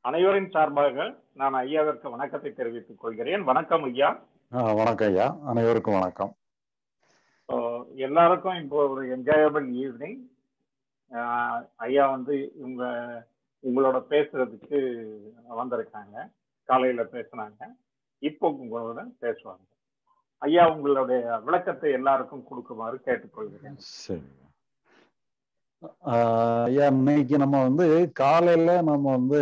அனைவரின் சார்பாக நான் ஐயாவிற்கு வணக்கத்தை தெரிவித்துக் கொள்கிறேன் வணக்கம் ஐயா ஆ, வணக்கம் ஐயா அனைவருக்கும் வணக்கம் So, எல்லாருக்கும் இப்போ ஒரு என்ஜாயபிள் ஈவினிங் ஐயா வந்து உங்க உங்களோட பேசுறதுக்கு வந்திருக்காங்க காலையில பேசுனாங்க இப்போ உங்களோட பேசுவாங்க ஐயா உங்களுடைய விளக்கத்தை எல்லாருக்கும் கொடுக்குமாறு கேட்டுக்கொள்கிறேன் சரி ஆ, ஐயா இன்னைக்கு நம்ம வந்து காலையில நம்ம வந்து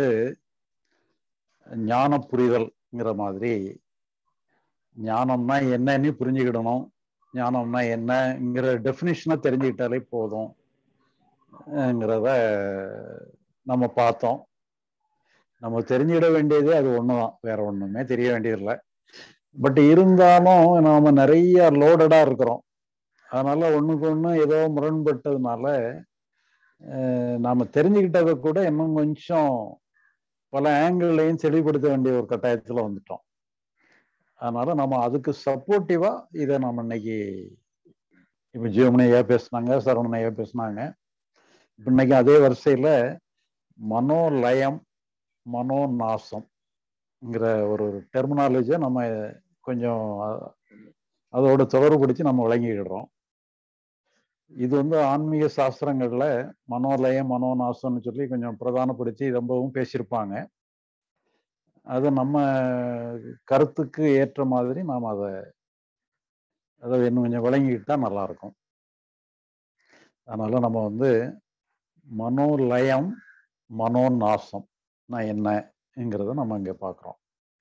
ஞான புரிதல்ங்கிற மாதிரி ஞானம்னா என்னன்னு புரிஞ்சுக்கிடணும் ஞானம்னா என்னங்கிற டெஃபினிஷனை தெரிஞ்சுக்கிட்டாலே போதும்ங்கிறத நம்ம பார்த்தோம் நம்ம தெரிஞ்சுக்கிட வேண்டியது அது ஒண்ணுதான் வேற ஒண்ணுமே தெரிய வேண்டியதில்லை பட் இருந்தாலும் நாம நிறைய லோடடா இருக்கிறோம் அதனால ஒண்ணுக்கு ஒண்ணு ஏதோ முரண்பட்டதுனால அஹ், நாம தெரிஞ்சுக்கிட்டதை கூட இன்னும் கொஞ்சம் பல ஆங்கிள்லையும் தெளிவுபடுத்த வேண்டிய ஒரு கட்டாயத்துல வந்துட்டோம் அதனால நம்ம அதுக்கு சப்போர்ட்டிவா இதை நம்ம இன்னைக்கு இப்ப ஜீவமணி ஐயா பேசுனாங்க சரவணன் ஐயா பேசுனாங்க இப்ப இன்னைக்கு அதே வரிசையில மனோலயம் மனோநாசம்ங்கிற ஒரு டெர்மினாலஜியை நம்ம கொஞ்சம் அ- அதோட தொடர்புபடுத்தி நம்ம விளங்கிக்கிடுறோம் இது வந்து ஆன்மீக சாஸ்திரங்கள்ல மனோலயம் மனோநாசம்னு சொல்லி கொஞ்சம் பிரதானப்படுத்தி ரொம்பவும் பேசியிருப்பாங்க அது நம்ம கருத்துக்கு ஏற்ற மாதிரி நாம் அதை அதை இன்னும் கொஞ்சம் விளங்கிக்கிட்டா நல்லா இருக்கும் அதனால நம்ம வந்து மனோலயம் மனோநாசம் நான் என்னங்கிறத நம்ம இங்க பார்க்குறோம்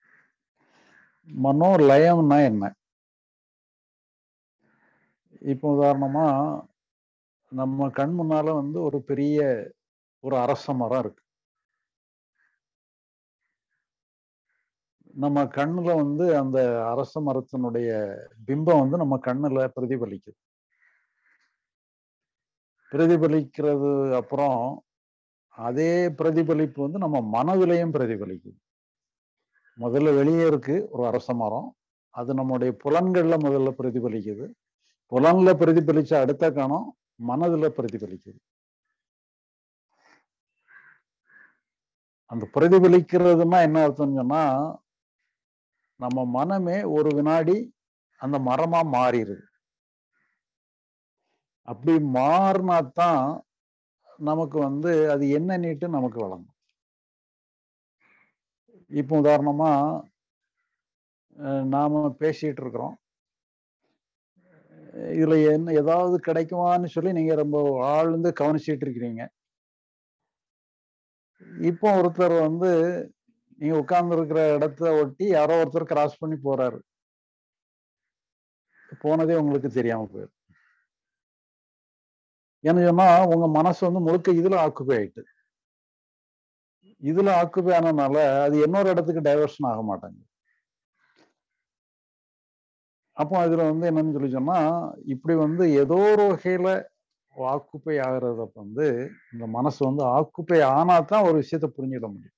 மனோலயம்னா என்ன இப்போ உதாரணமா நம்ம கண் முன்னால வந்து ஒரு பெரிய ஒரு அரச மரம் இருக்கு நம்ம கண்ணுல வந்து அந்த அரச மரத்தினுடைய பிம்பம் வந்து நம்ம கண்ணுல பிரதிபலிக்குது பிரதிபலிக்கிறது அப்புறம் அதே பிரதிபலிப்பு வந்து நம்ம மனதிலையும் பிரதிபலிக்குது முதல்ல வெளியே இருக்கு ஒரு அரச மரம் அது நம்முடைய புலன்கள்ல முதல்ல பிரதிபலிக்குது புலன்ல பிரதிபலிச்ச அடுத்த கணம் மனதுல பிரதிபலிக்குது அந்த பிரதிபலிக்கிறதுனா என்ன அர்த்தம்னு சொன்னா நம்ம மனமே ஒரு வினாடி அந்த மரமா மாறிடுது அப்படி மாறினா தான் நமக்கு வந்து அது என்ன நீட்டு நமக்கு வழங்கும் இப்போ உதாரணமா அஹ், நாம பேசிட்டு இருக்கிறோம் இதுல என்ன ஏதாவது கிடைக்குமான்னு சொல்லி நீங்க ரொம்ப ஆழ்ந்து கவனிச்சிட்டு இருக்கிறீங்க இப்போ ஒருத்தர் வந்து நீங்க உட்கார்ந்து இருக்கிற இடத்த ஒட்டி யாரோ ஒருத்தர் கிராஸ் பண்ணி போறாரு போனதே உங்களுக்கு தெரியாம போயிடும் ஏன்னு சொன்னா உங்க மனசு வந்து முழுக்க இதுல ஆக்குபை ஆயிட்டு இதுல ஆக்குபை ஆனதுனால அது இன்னொரு இடத்துக்கு டைவர்ஷன் ஆக மாட்டாங்க அப்போ இதுல வந்து என்னன்னு சொல்லி சொன்னா இப்படி வந்து ஏதோ ஒரு வகையில ஆக்குப்பை ஆகிறத வந்து இந்த மனசு வந்து ஆக்குப்பை ஆனா தான் ஒரு விஷயத்த புரிஞ்சிட முடியும்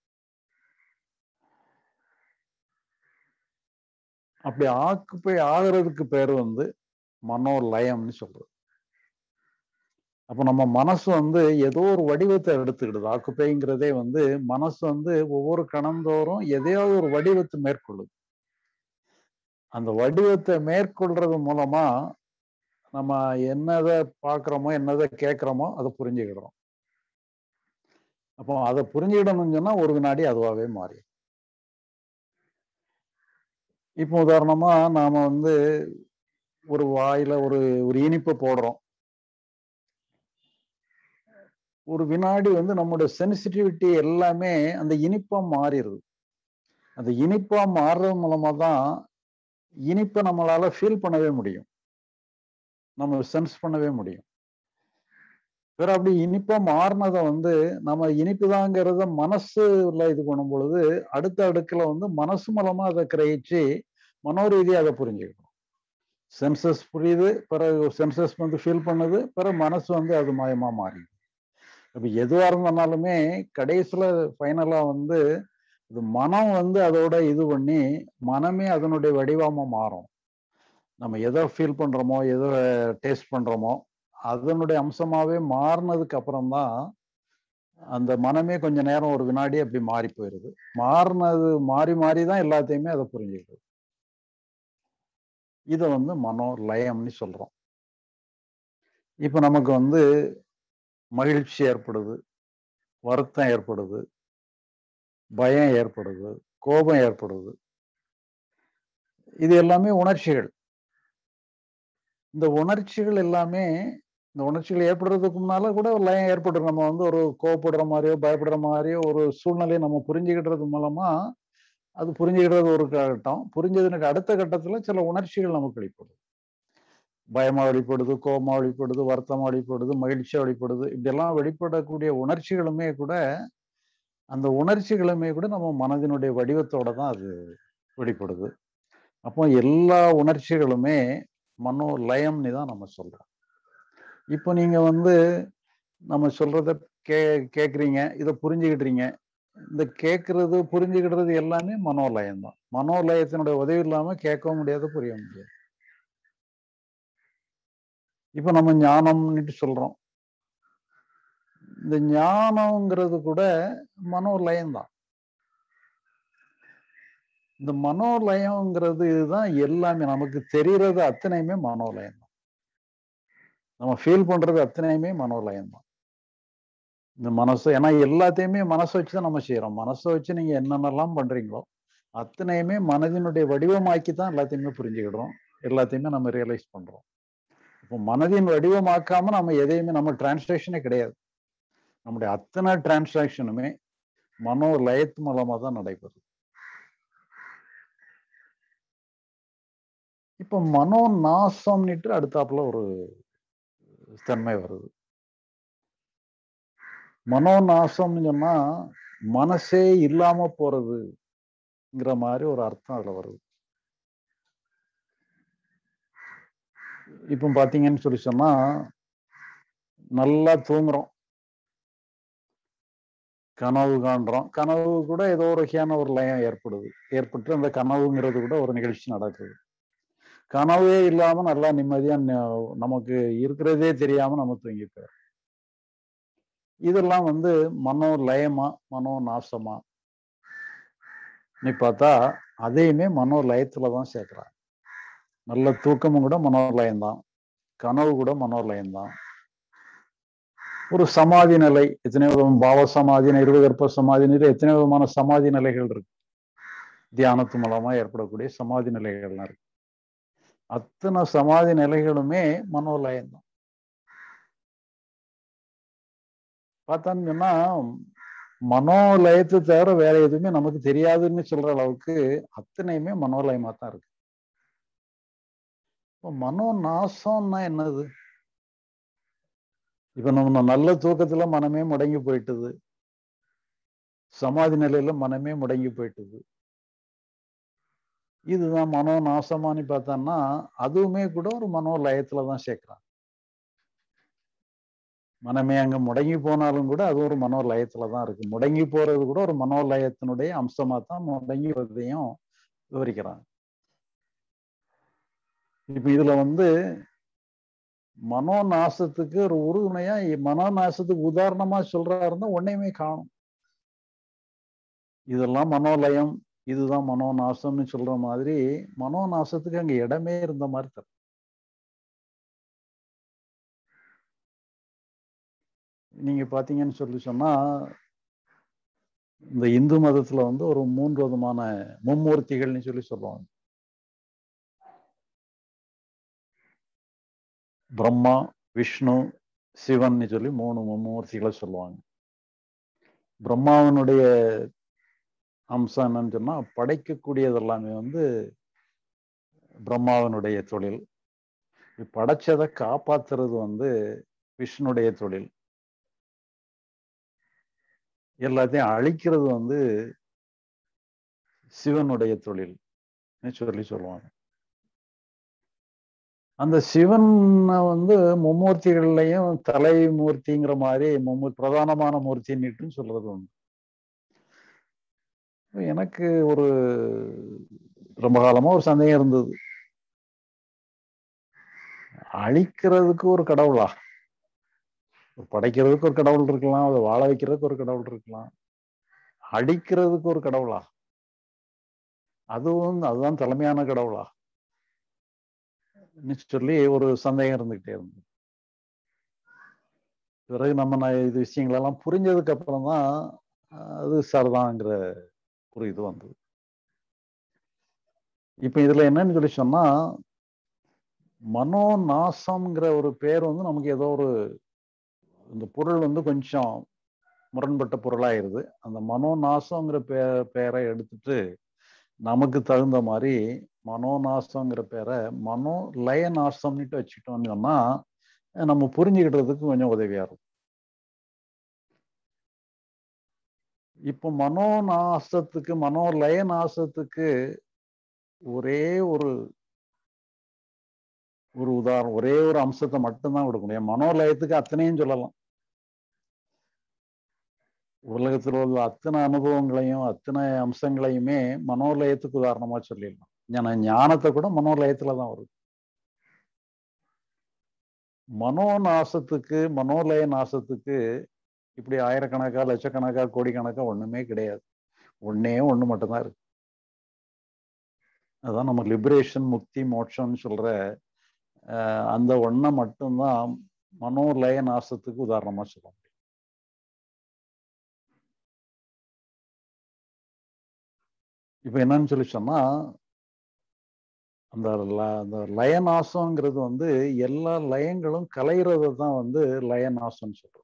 அப்படி ஆக்குப்பை ஆகிறதுக்கு பேர் வந்து மனோலயம்னு சொல்றது அப்போ நம்ம மனசு வந்து ஏதோ ஒரு வடிவத்தை எடுத்துக்கிடுது ஆக்குப்பைங்கிறதே வந்து மனசு வந்து ஒவ்வொரு கணந்தோறும் எதையாவது ஒரு வடிவத்தை மேற்கொள்ளுது அந்த வடிவத்தை மேற்கொள்றது மூலமா நம்ம என்னதை பார்க்குறோமோ என்னதை கேட்குறோமோ அதை புரிஞ்சுக்கிடுறோம் அப்போ அதை புரிஞ்சுக்கிடணும்னு சொன்னா ஒரு வினாடி அதுவாகவே மாறி இப்போ உதாரணமா நாம வந்து ஒரு வாயில ஒரு ஒரு இனிப்பை போடுறோம் ஒரு வினாடி வந்து நம்மளோட சென்சிட்டிவிட்டி எல்லாமே அந்த இனிப்பா மாறிடுது அந்த இனிப்பா மாறுறது மூலமா தான் இனிப்பை நம்மளால ஃபீல் பண்ணவே முடியும் நம்ம சென்ஸ் பண்ணவே முடியும் வேற அப்படி இனிப்பா மாறினதை வந்து நம்ம இனிப்புதாங்கிறத மனசுல இது பண்ணும் பொழுது அடுத்த அடுக்குல வந்து மனசு மூலமா அதை கிரகிச்சு மனோரீதியா அதை புரிஞ்சுக்கணும் சென்சஸ் புரியுது பிறகு சென்சஸ் வந்து ஃபீல் பண்ணுது பிறகு மனசு வந்து அது மயமா மாறிடுது அப்ப எதுவா இருந்தாலுமே கடைசியில ஃபைனலா வந்து இது மனம் வந்து அதோட இது பண்ணி மனமே அதனுடைய வடிவமா மாறும் நம்ம எதை ஃபீல் பண்றோமோ எதை டேஸ்ட் பண்றோமோ அதனுடைய அம்சமாவே மாறினதுக்கு அப்புறம் தான் அந்த மனமே கொஞ்ச நேரம் ஒரு வினாடி அப்படி மாறி போயிருது மாறினது மாறி மாறி தான் எல்லாத்தையுமே அதை புரிஞ்சுக்கிறது இதை வந்து மனோ லயம்னு சொல்றோம் இப்போ நமக்கு வந்து மகிழ்ச்சி ஏற்படுது வருத்தம் ஏற்படுது பயம் ஏற்படுது கோபம் ஏற்படுது இது எல்லாமே உணர்ச்சிகள் இந்த உணர்ச்சிகள் எல்லாமே இந்த உணர்ச்சிகள் ஏற்படுறதுக்கு முன்னால கூட ஒரு லயம் ஏற்படும் நம்ம வந்து ஒரு கோவப்படுற மாதிரியோ பயப்படுற மாதிரியோ ஒரு சூழ்நிலையை நம்ம புரிஞ்சுக்கிட்டது மூலமா அது புரிஞ்சுக்கிறது ஒரு கட்டம் புரிஞ்சதுக்கு அடுத்த கட்டத்துல சில உணர்ச்சிகள் நமக்கு வெளிப்படும் பயமா வெளிப்படுது கோபமா வெளிப்படுது வருத்தமா வெளிப்படுது மகிழ்ச்சியா வெளிப்படுது இப்படியெல்லாம் வெளிப்படக்கூடிய உணர்ச்சிகளுமே கூட அந்த உணர்ச்சிகளுமே கூட நம்ம மனதினுடைய வடிவத்தோட தான் அது வெளிப்படுது அப்போ எல்லா உணர்ச்சிகளுமே மனோ லயம்னு தான் நம்ம சொல்றோம் இப்போ நீங்க வந்து நம்ம சொல்றத கே கேக்குறீங்க இதை புரிஞ்சுக்கிட்டீங்க இந்த கேட்கறது புரிஞ்சுக்கிடுறது எல்லாமே மனோலயம் தான் மனோலயத்தினுடைய உதவி இல்லாம கேட்கவும் முடியாது புரிய முடியாது இப்ப நம்ம ஞானம்னுட்டு சொல்றோம் இந்த ஞானம்ங்கிறது கூட மனோலயம் தான் இந்த மனோலயம்ங்கிறது இதுதான் எல்லாமே நமக்கு தெரியறது அத்தனையுமே மனோலயம் தான் நம்ம ஃபீல் பண்றது அத்தனையுமே மனோலயம் தான் இந்த மனசு ஏன்னா எல்லாத்தையுமே மனசை வச்சு தான் நம்ம செய்யறோம் மனசை வச்சு நீங்க என்னென்னலாம் பண்றீங்களோ அத்தனையுமே மனதினுடைய வடிவமாக்கி தான் எல்லாத்தையுமே புரிஞ்சுக்கிடுறோம் எல்லாத்தையுமே நம்ம ரியலைஸ் பண்றோம் இப்போ மனதின் வடிவமாக்காம நம்ம எதையுமே நம்ம டிரான்ஸ்லேஷனே கிடையாது நம்முடைய அத்தனை டிரான்சாக்ஷனுமே மனோ லயத்து மூலமா தான் நடைபெறுது இப்போ மனோ நாசம்னுட்டு அடுத்தாப்புல ஒரு தன்மை வருது மனோ நாசம்னு சொன்னா மனசே இல்லாம போறதுங்கிற மாதிரி ஒரு அர்த்தம் அதுல வருது இப்போ பாத்தீங்கன்னு சொல்லி சொன்னா நல்லா தூங்குறோம் கனவு காண்றோம் கனவு கூட ஏதோ ஒரு வகையான ஒரு லயம் ஏற்படுது ஏற்பட்டு அந்த கனவுங்கிறது கூட ஒரு நிகழ்ச்சி நடக்குது கனவே இல்லாம நல்லா நிம்மதியா நமக்கு இருக்கிறதே தெரியாம நம்ம தூங்கிப்போம் இதெல்லாம் வந்து மனோ லயமா மனோ நாசமா நீ பார்த்தா அதையுமே மனோ லயத்துல தான் சேர்க்கிறாங்க நல்ல தூக்கமும் கூட மனோலயம் தான் கனவு கூட மனோலயம் தான் ஒரு சமாதி நிலை எத்தனை விதம் பாவ சமாதி நிர்வகற்ப சமாதி நிலை எத்தனை விதமான சமாதி நிலைகள் இருக்கு தியானத்து மூலமா ஏற்படக்கூடிய சமாதி நிலைகள்லாம் இருக்கு அத்தனை சமாதி நிலைகளுமே மனோலயம் தான் பார்த்தான்னு சொன்னா மனோலயத்தை தவிர வேற எதுவுமே நமக்கு தெரியாதுன்னு சொல்ற அளவுக்கு அத்தனையுமே மனோலயமா தான் இருக்கு இப்போ மனோ நாசம்னா என்னது இப்ப நம்ம நல்ல தூக்கத்துல மனமே முடங்கி போயிட்டுது சமாதி நிலையில மனமே முடங்கி போயிட்டுது இதுதான் மனோ நாசமானு பார்த்தோம்னா அதுவுமே கூட ஒரு மனோ லயத்துல தான் சேர்க்கிறான் மனமே அங்க முடங்கி போனாலும் கூட அது ஒரு மனோ லயத்துல தான் இருக்கு முடங்கி போறது கூட ஒரு மனோலயத்தினுடைய அம்சமா தான் முடங்கி வருவதையும் விவரிக்கிறாங்க இப்ப இதுல வந்து மனோ நாசத்துக்கு ஒரு உறுதுணையா மனோ நாசத்துக்கு உதாரணமா சொல்றாருன்னா ஒன்னையுமே காணும் இதெல்லாம் மனோலயம் இதுதான் மனோ நாசம்னு சொல்ற மாதிரி மனோ நாசத்துக்கு அங்க இடமே இருந்த மாதிரி தரும் நீங்க பாத்தீங்கன்னு சொல்லி சொன்னா இந்த இந்து மதத்துல வந்து ஒரு மூன்று விதமான மும்மூர்த்திகள்னு சொல்லி சொல்லுவாங்க பிரம்மா விஷ்ணு சிவன்னு சொல்லி மூணு மும்மூர்த்திகளை சொல்லுவாங்க பிரம்மாவனுடைய அம்சம் என்னன்னு சொன்னா படைக்கக்கூடியது எல்லாமே வந்து பிரம்மாவனுடைய தொழில் படைச்சதை காப்பாத்துறது வந்து விஷ்ணுடைய தொழில் எல்லாத்தையும் அழிக்கிறது வந்து சிவனுடைய தொழில் சொல்லி சொல்லுவாங்க அந்த சிவன் வந்து மும்மூர்த்திகள்லையும் தலைமூர்த்திங்கிற மாதிரி மும்மூ பிரதானமான மூர்த்தின்னுட்டு சொல்றது உண்டு எனக்கு ஒரு ரொம்ப காலமா ஒரு சந்தேகம் இருந்தது அழிக்கிறதுக்கு ஒரு கடவுளா படைக்கிறதுக்கு ஒரு கடவுள் இருக்கலாம் அதை வாழ வைக்கிறதுக்கு ஒரு கடவுள் இருக்கலாம் அடிக்கிறதுக்கு ஒரு கடவுளா அதுவும் அதுதான் தலைமையான கடவுளா சொல்லி ஒரு சந்தேகம் இருந்துகிட்டே இருந்தது பிறகு நம்ம நான் இது விஷயங்களெல்லாம் புரிஞ்சதுக்கு அப்புறம் தான் அது சரிதாங்கிற ஒரு இது வந்தது இப்ப இதுல என்னன்னு சொல்லி சொன்னா மனோநாசம்ங்கிற ஒரு பேர் வந்து நமக்கு ஏதோ ஒரு இந்த பொருள் வந்து கொஞ்சம் முரண்பட்ட பொருளாயிருது அந்த மனோநாசங்கிற பே பேரை எடுத்துட்டு நமக்கு தகுந்த மாதிரி மனோநாசங்கிற பேரை மனோ லய நாசம்னுட்டு வச்சுக்கிட்டோம்னு சொன்னா நம்ம புரிஞ்சுக்கிட்டதுக்கு கொஞ்சம் உதவியா இருக்கும் இப்போ மனோநாசத்துக்கு மனோலய நாசத்துக்கு ஒரே ஒரு ஒரு உதாரணம் ஒரே ஒரு அம்சத்தை மட்டும்தான் கொடுக்க முடியும் மனோலயத்துக்கு அத்தனையும் சொல்லலாம் உலகத்தில் உள்ள அத்தனை அனுபவங்களையும் அத்தனை அம்சங்களையுமே மனோலயத்துக்கு உதாரணமா சொல்லிடலாம் ஏன்னா ஞானத்தை கூட மனோலயத்துல தான் வருது மனோ நாசத்துக்கு மனோலய நாசத்துக்கு இப்படி ஆயிரக்கணக்கா லட்சக்கணக்கா கோடிக்கணக்கா ஒண்ணுமே கிடையாது ஒன்னே ஒண்ணு மட்டும்தான் இருக்கு அதான் நம்ம லிபரேஷன் முக்தி மோட்சம்னு சொல்ற அந்த ஒன்றை மட்டும்தான் மனோலய நாசத்துக்கு உதாரணமா சொல்ல முடியும் இப்ப என்னன்னு சொல்லி சொன்னா அந்த அந்த லயநாசம்ங்கிறது வந்து எல்லா லயங்களும் கலைகிறத தான் வந்து லயநாசம்னு சொல்றோம்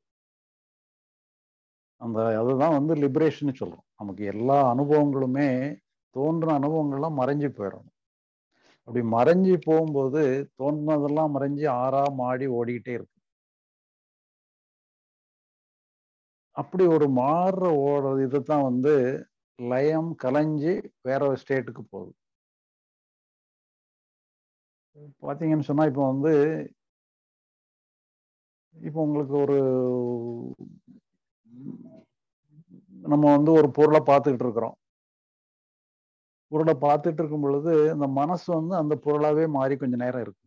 அந்த அதுதான் வந்து லிபரேஷன் சொல்றோம் நமக்கு எல்லா அனுபவங்களுமே தோன்ற அனுபவங்கள்லாம் மறைஞ்சு போயிடணும் அப்படி மறைஞ்சு போகும்போது தோன்றதெல்லாம் மறைஞ்சு ஆறா மாடி ஓடிக்கிட்டே இருக்கு அப்படி ஒரு மாறுற ஓடுற இதுதான் வந்து லயம் கலைஞ்சு வேற ஒரு ஸ்டேட்டுக்கு போகுது பார்த்தீங்கன்னு சொன்னா இப்போ வந்து இப்போ உங்களுக்கு ஒரு நம்ம வந்து ஒரு பொருளை பார்த்துக்கிட்டு இருக்கிறோம் பொருளை பார்த்துட்டு இருக்கும் பொழுது அந்த மனசு வந்து அந்த பொருளாவே மாறி கொஞ்ச நேரம் இருக்கு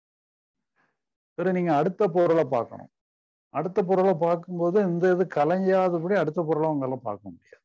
பிறகு நீங்க அடுத்த பொருளை பார்க்கணும் அடுத்த பொருளை பார்க்கும்போது இந்த இது கலைஞ்சாதபடி அடுத்த பொருளை உங்களால பார்க்க முடியாது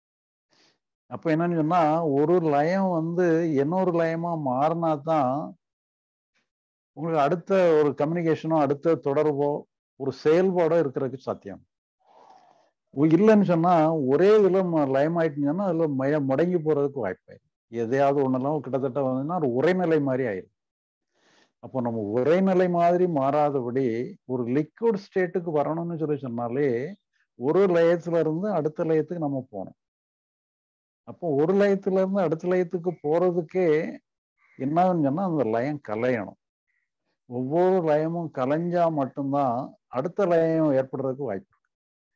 அப்ப என்னன்னு சொன்னா ஒரு லயம் வந்து இன்னொரு லயமா மாறினா தான் உங்களுக்கு அடுத்த ஒரு கம்யூனிகேஷனோ அடுத்த தொடர்போ ஒரு செயல்பாடோ இருக்கிறதுக்கு சாத்தியம் இல்லைன்னு சொன்னா ஒரே இதுல லயம் ஆயிட்டுன்னு சொன்னா அதுல மய முடங்கி போறதுக்கு வாய்ப்பாயிடும் எதையாவது ஒண்ணெல்லாம் கிட்டத்தட்ட வந்துன்னா ஒரு உரைநிலை மாதிரி ஆயிடும் அப்போ நம்ம உரைநிலை மாதிரி மாறாதபடி ஒரு லிக்விட் ஸ்டேட்டுக்கு வரணும்னு சொல்லி சொன்னாலே ஒரு லயத்துல இருந்து அடுத்த லயத்துக்கு நம்ம போகணும் அப்போ ஒரு லயத்துல இருந்து அடுத்த லயத்துக்கு போறதுக்கே என்னன்னு சொன்னா அந்த லயம் கலையணும் ஒவ்வொரு லயமும் கலைஞ்சா மட்டும்தான் அடுத்த லயம் ஏற்படுறதுக்கு வாய்ப்பு இருக்கு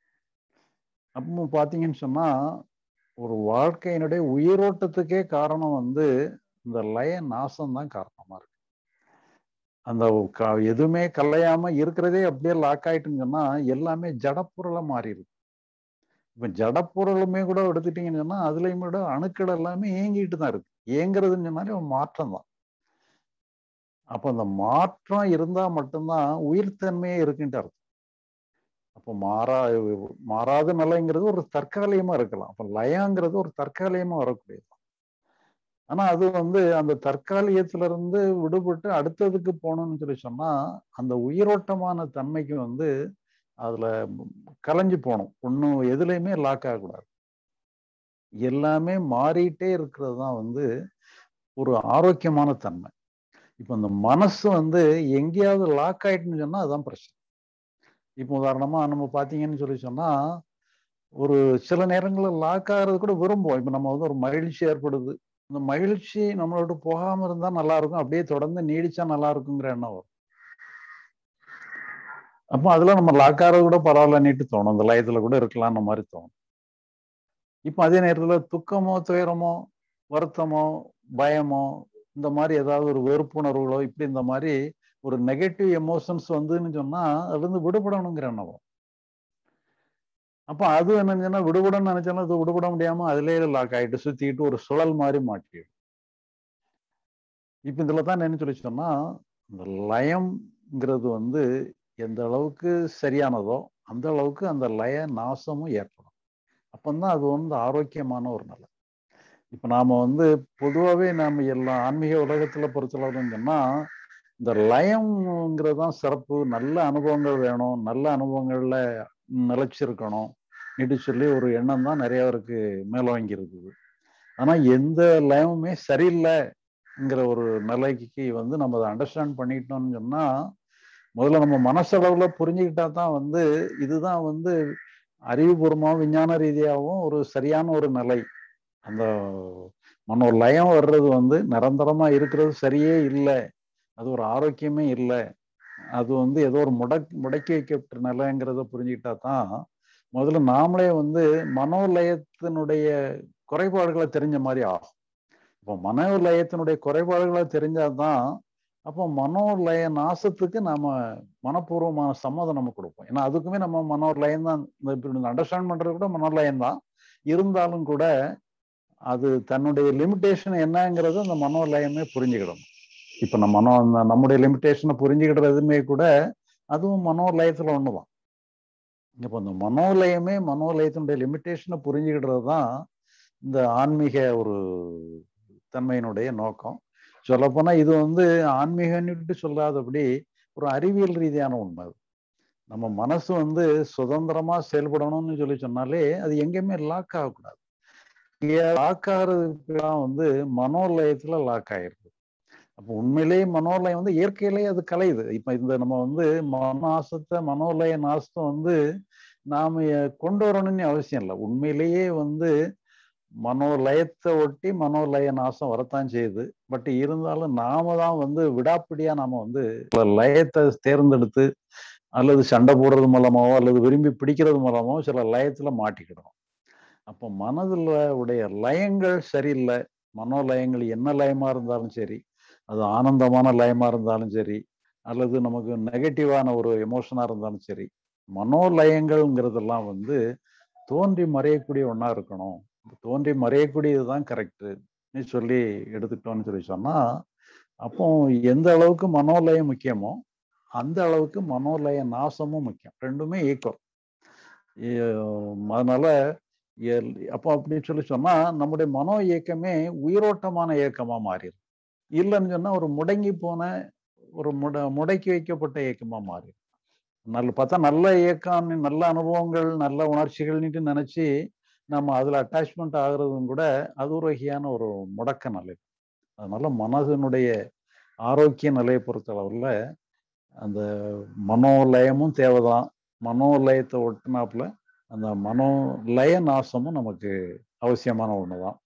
அப்போ பாத்தீங்கன்னு சொன்னா ஒரு வாழ்க்கையினுடைய உயிரோட்டத்துக்கே காரணம் வந்து இந்த லய நாசம் தான் காரணமா இருக்கு அந்த எதுவுமே கலையாம இருக்கிறதே அப்படியே லாக் ஆயிட்டுன்னு சொன்னா எல்லாமே ஜடப்பொருளா மாறிடுது இப்ப ஜடப்பொருளுமே கூட எடுத்துட்டீங்கன்னு சொன்னா அதுலயும் கூட அணுக்கள் எல்லாமே ஏங்கிட்டு தான் இருக்கு ஏங்குறதுன்னு சொன்னாலே ஒரு மாற்றம் தான் அப்ப அந்த மாற்றம் இருந்தா மட்டும்தான் உயிர்த்தன்மையே இருக்குன்ட்டு அர்த்தம் அப்போ மாறா மாறாத நிலைங்கிறது ஒரு தற்காலிகமா இருக்கலாம் அப்ப லயங்கிறது ஒரு தற்காலிகமா வரக்கூடியது ஆனா அது வந்து அந்த தற்காலிகத்துல இருந்து விடுபட்டு அடுத்ததுக்கு போகணும்னு சொல்லி சொன்னா அந்த உயிரோட்டமான தன்மைக்கு வந்து அதுல கலைஞ்சு போகணும் ஒன்றும் எதுலையுமே லாக் ஆகக்கூடாது எல்லாமே மாறிட்டே இருக்கிறது தான் வந்து ஒரு ஆரோக்கியமான தன்மை இப்போ இந்த மனசு வந்து எங்கேயாவது லாக் ஆயிட்டுன்னு சொன்னா அதுதான் பிரச்சனை இப்போ உதாரணமா நம்ம பார்த்தீங்கன்னு சொல்லி சொன்னா ஒரு சில நேரங்களில் லாக் ஆகிறது கூட விரும்புவோம் இப்போ நம்ம வந்து ஒரு மகிழ்ச்சி ஏற்படுது இந்த மகிழ்ச்சி நம்மளோட போகாம இருந்தா நல்லா இருக்கும் அப்படியே தொடர்ந்து நீடிச்சா நல்லா இருக்குங்கிற எண்ணம் வரும் அப்போ அதுல நம்ம லாக் ஆகிறது கூட பரவாயில்ல நீட்டு தோணும் அந்த லயத்துல கூட இருக்கலாம்னு மாதிரி தோணும் இப்போ அதே நேரத்துல துக்கமோ துயரமோ வருத்தமோ பயமோ இந்த மாதிரி ஏதாவது ஒரு வெறுப்புணர்வுகளோ இப்படி இந்த மாதிரி ஒரு நெகட்டிவ் எமோஷன்ஸ் வந்துன்னு சொன்னா அதுல இருந்து விடுபடணுங்கிற எண்ணம் வரும் அப்ப அது என்னச்சுன்னா விடுபடன்னு நினைச்சாலும் அது விடுபட முடியாம அதுலயே லாக் ஆயிட்டு சுத்திட்டு ஒரு சுழல் மாதிரி மாட்டிடும் இப்ப இதுல தான் என்ன சொல்லி சொன்னா இந்த லயம்ங்கிறது வந்து எந்த அளவுக்கு சரியானதோ அந்த அளவுக்கு அந்த லய நாசமும் ஏற்படும் அப்பந்தான் அது வந்து ஆரோக்கியமான ஒரு நிலை இப்போ நாம வந்து பொதுவாகவே நாம் எல்லாம் ஆன்மீக உலகத்தில் பொறுத்தளவுன்னு சொன்னால் இந்த லயம்ங்கிறது தான் சிறப்பு நல்ல அனுபவங்கள் வேணும் நல்ல அனுபவங்களில் நிலைச்சிருக்கணும் இப்படி சொல்லி ஒரு எண்ணம் தான் நிறைய பேருக்கு மேலோங்கி இருக்குது ஆனால் எந்த லயமுமே சரியில்லைங்கிற ஒரு நிலைக்கு வந்து நம்ம அதை அண்டர்ஸ்டாண்ட் பண்ணிக்கிட்டோம்னு சொன்னால் முதல்ல நம்ம மனசளவில் புரிஞ்சுக்கிட்டா தான் வந்து இதுதான் வந்து அறிவுபூர்வமாகவும் விஞ்ஞான ரீதியாகவும் ஒரு சரியான ஒரு நிலை அந்த மனோ லயம் வர்றது வந்து நிரந்தரமாக இருக்கிறது சரியே இல்லை அது ஒரு ஆரோக்கியமே இல்லை அது வந்து ஏதோ ஒரு முடக் முடக்கி வைக்கப்பட்ட நிலைங்கிறத புரிஞ்சுக்கிட்டா தான் முதல்ல நாமளே வந்து மனோலயத்தினுடைய குறைபாடுகளை தெரிஞ்ச மாதிரி ஆகும் இப்போ மனோலயத்தினுடைய குறைபாடுகளை தெரிஞ்சாதான் அப்போ மனோலய நாசத்துக்கு நாம மனப்பூர்வமான சம்மதம் நம்ம கொடுப்போம் ஏன்னா அதுக்குமே நம்ம மனோலயம் தான் அண்டர்ஸ்டாண்ட் பண்றது கூட மனோலயம் தான் இருந்தாலும் கூட அது தன்னுடைய லிமிட்டேஷன் என்னங்கிறது அந்த மனோலயமே புரிஞ்சுக்கிடணும் இப்போ நம்ம மனோ நம்முடைய லிமிட்டேஷனை புரிஞ்சுக்கிடுறதுமே கூட அதுவும் மனோலயத்துல ஒண்ணுதான் இப்போ இந்த மனோலயமே மனோலயத்தினுடைய லிமிட்டேஷனை புரிஞ்சுக்கிடுறது தான் இந்த ஆன்மீக ஒரு தன்மையினுடைய நோக்கம் சொல்லப்போனா இது வந்து ஆன்மீகன்னுட்டு சொல்லாதபடி ஒரு அறிவியல் ரீதியான உண்மை அது நம்ம மனசு வந்து சுதந்திரமா செயல்படணும்னு சொல்லி சொன்னாலே அது எங்கேயுமே லாக் ஆகக்கூடாது லாக் ஆகிறதுக்குலாம் வந்து மனோலயத்துல லாக் ஆயிருக்கு அப்போ உண்மையிலேயே மனோலயம் வந்து இயற்கையிலேயே அது கலையுது இப்ப இந்த நம்ம வந்து மனநாசத்தை மனோலய நாசத்தை வந்து நாம கொண்டு வரணும்னு அவசியம் இல்லை உண்மையிலேயே வந்து மனோலயத்தை ஒட்டி மனோலய நாசம் வரத்தான் செய்யுது பட் இருந்தாலும் நாம தான் வந்து விடாப்பிடியா நாம வந்து லயத்தை தேர்ந்தெடுத்து அல்லது சண்டை போடுறது மூலமாவோ அல்லது விரும்பி பிடிக்கிறது மூலமாவோ சில லயத்துல மாட்டிக்கிடும் அப்போ மனதில் உடைய லயங்கள் சரியில்லை மனோலயங்கள் என்ன லயமா இருந்தாலும் சரி அது ஆனந்தமான லயமா இருந்தாலும் சரி அல்லது நமக்கு நெகட்டிவான ஒரு எமோஷனா இருந்தாலும் சரி மனோலயங்கள்ங்கிறதெல்லாம் வந்து தோன்றி மறையக்கூடிய ஒன்றா இருக்கணும் தோன்றி மறையக்கூடியது தான் கரெக்டு சொல்லி எடுத்துக்கிட்டோம்னு சொல்லி சொன்னா அப்போ எந்த அளவுக்கு மனோலயம் முக்கியமோ அந்த அளவுக்கு மனோலய நாசமும் முக்கியம் ரெண்டுமே ஈக்குவல் அதனால அப்போ அப்படின்னு சொல்லி சொன்னா நம்முடைய மனோ இயக்கமே உயிரோட்டமான இயக்கமா மாறிடும் இல்லைன்னு சொன்னா ஒரு முடங்கி போன ஒரு முட முடக்கி வைக்கப்பட்ட இயக்கமா மாறிடும் நல்ல பார்த்தா நல்ல இயக்கம் நல்ல அனுபவங்கள் நல்ல உணர்ச்சிகள்னுட்டு நினைச்சு நம்ம அதுல அட்டாச்மெண்ட் ஆகுறதும் கூட அது ஒரு வகையான ஒரு முடக்க நிலை அதனால மனதினுடைய ஆரோக்கிய நிலையை பொறுத்தளவுல அந்த மனோலயமும் தேவைதான் மனோலயத்தை ஒட்டினாப்புல அந்த மனோலய நாசமும் நமக்கு அவசியமான ஒண்ணுதான்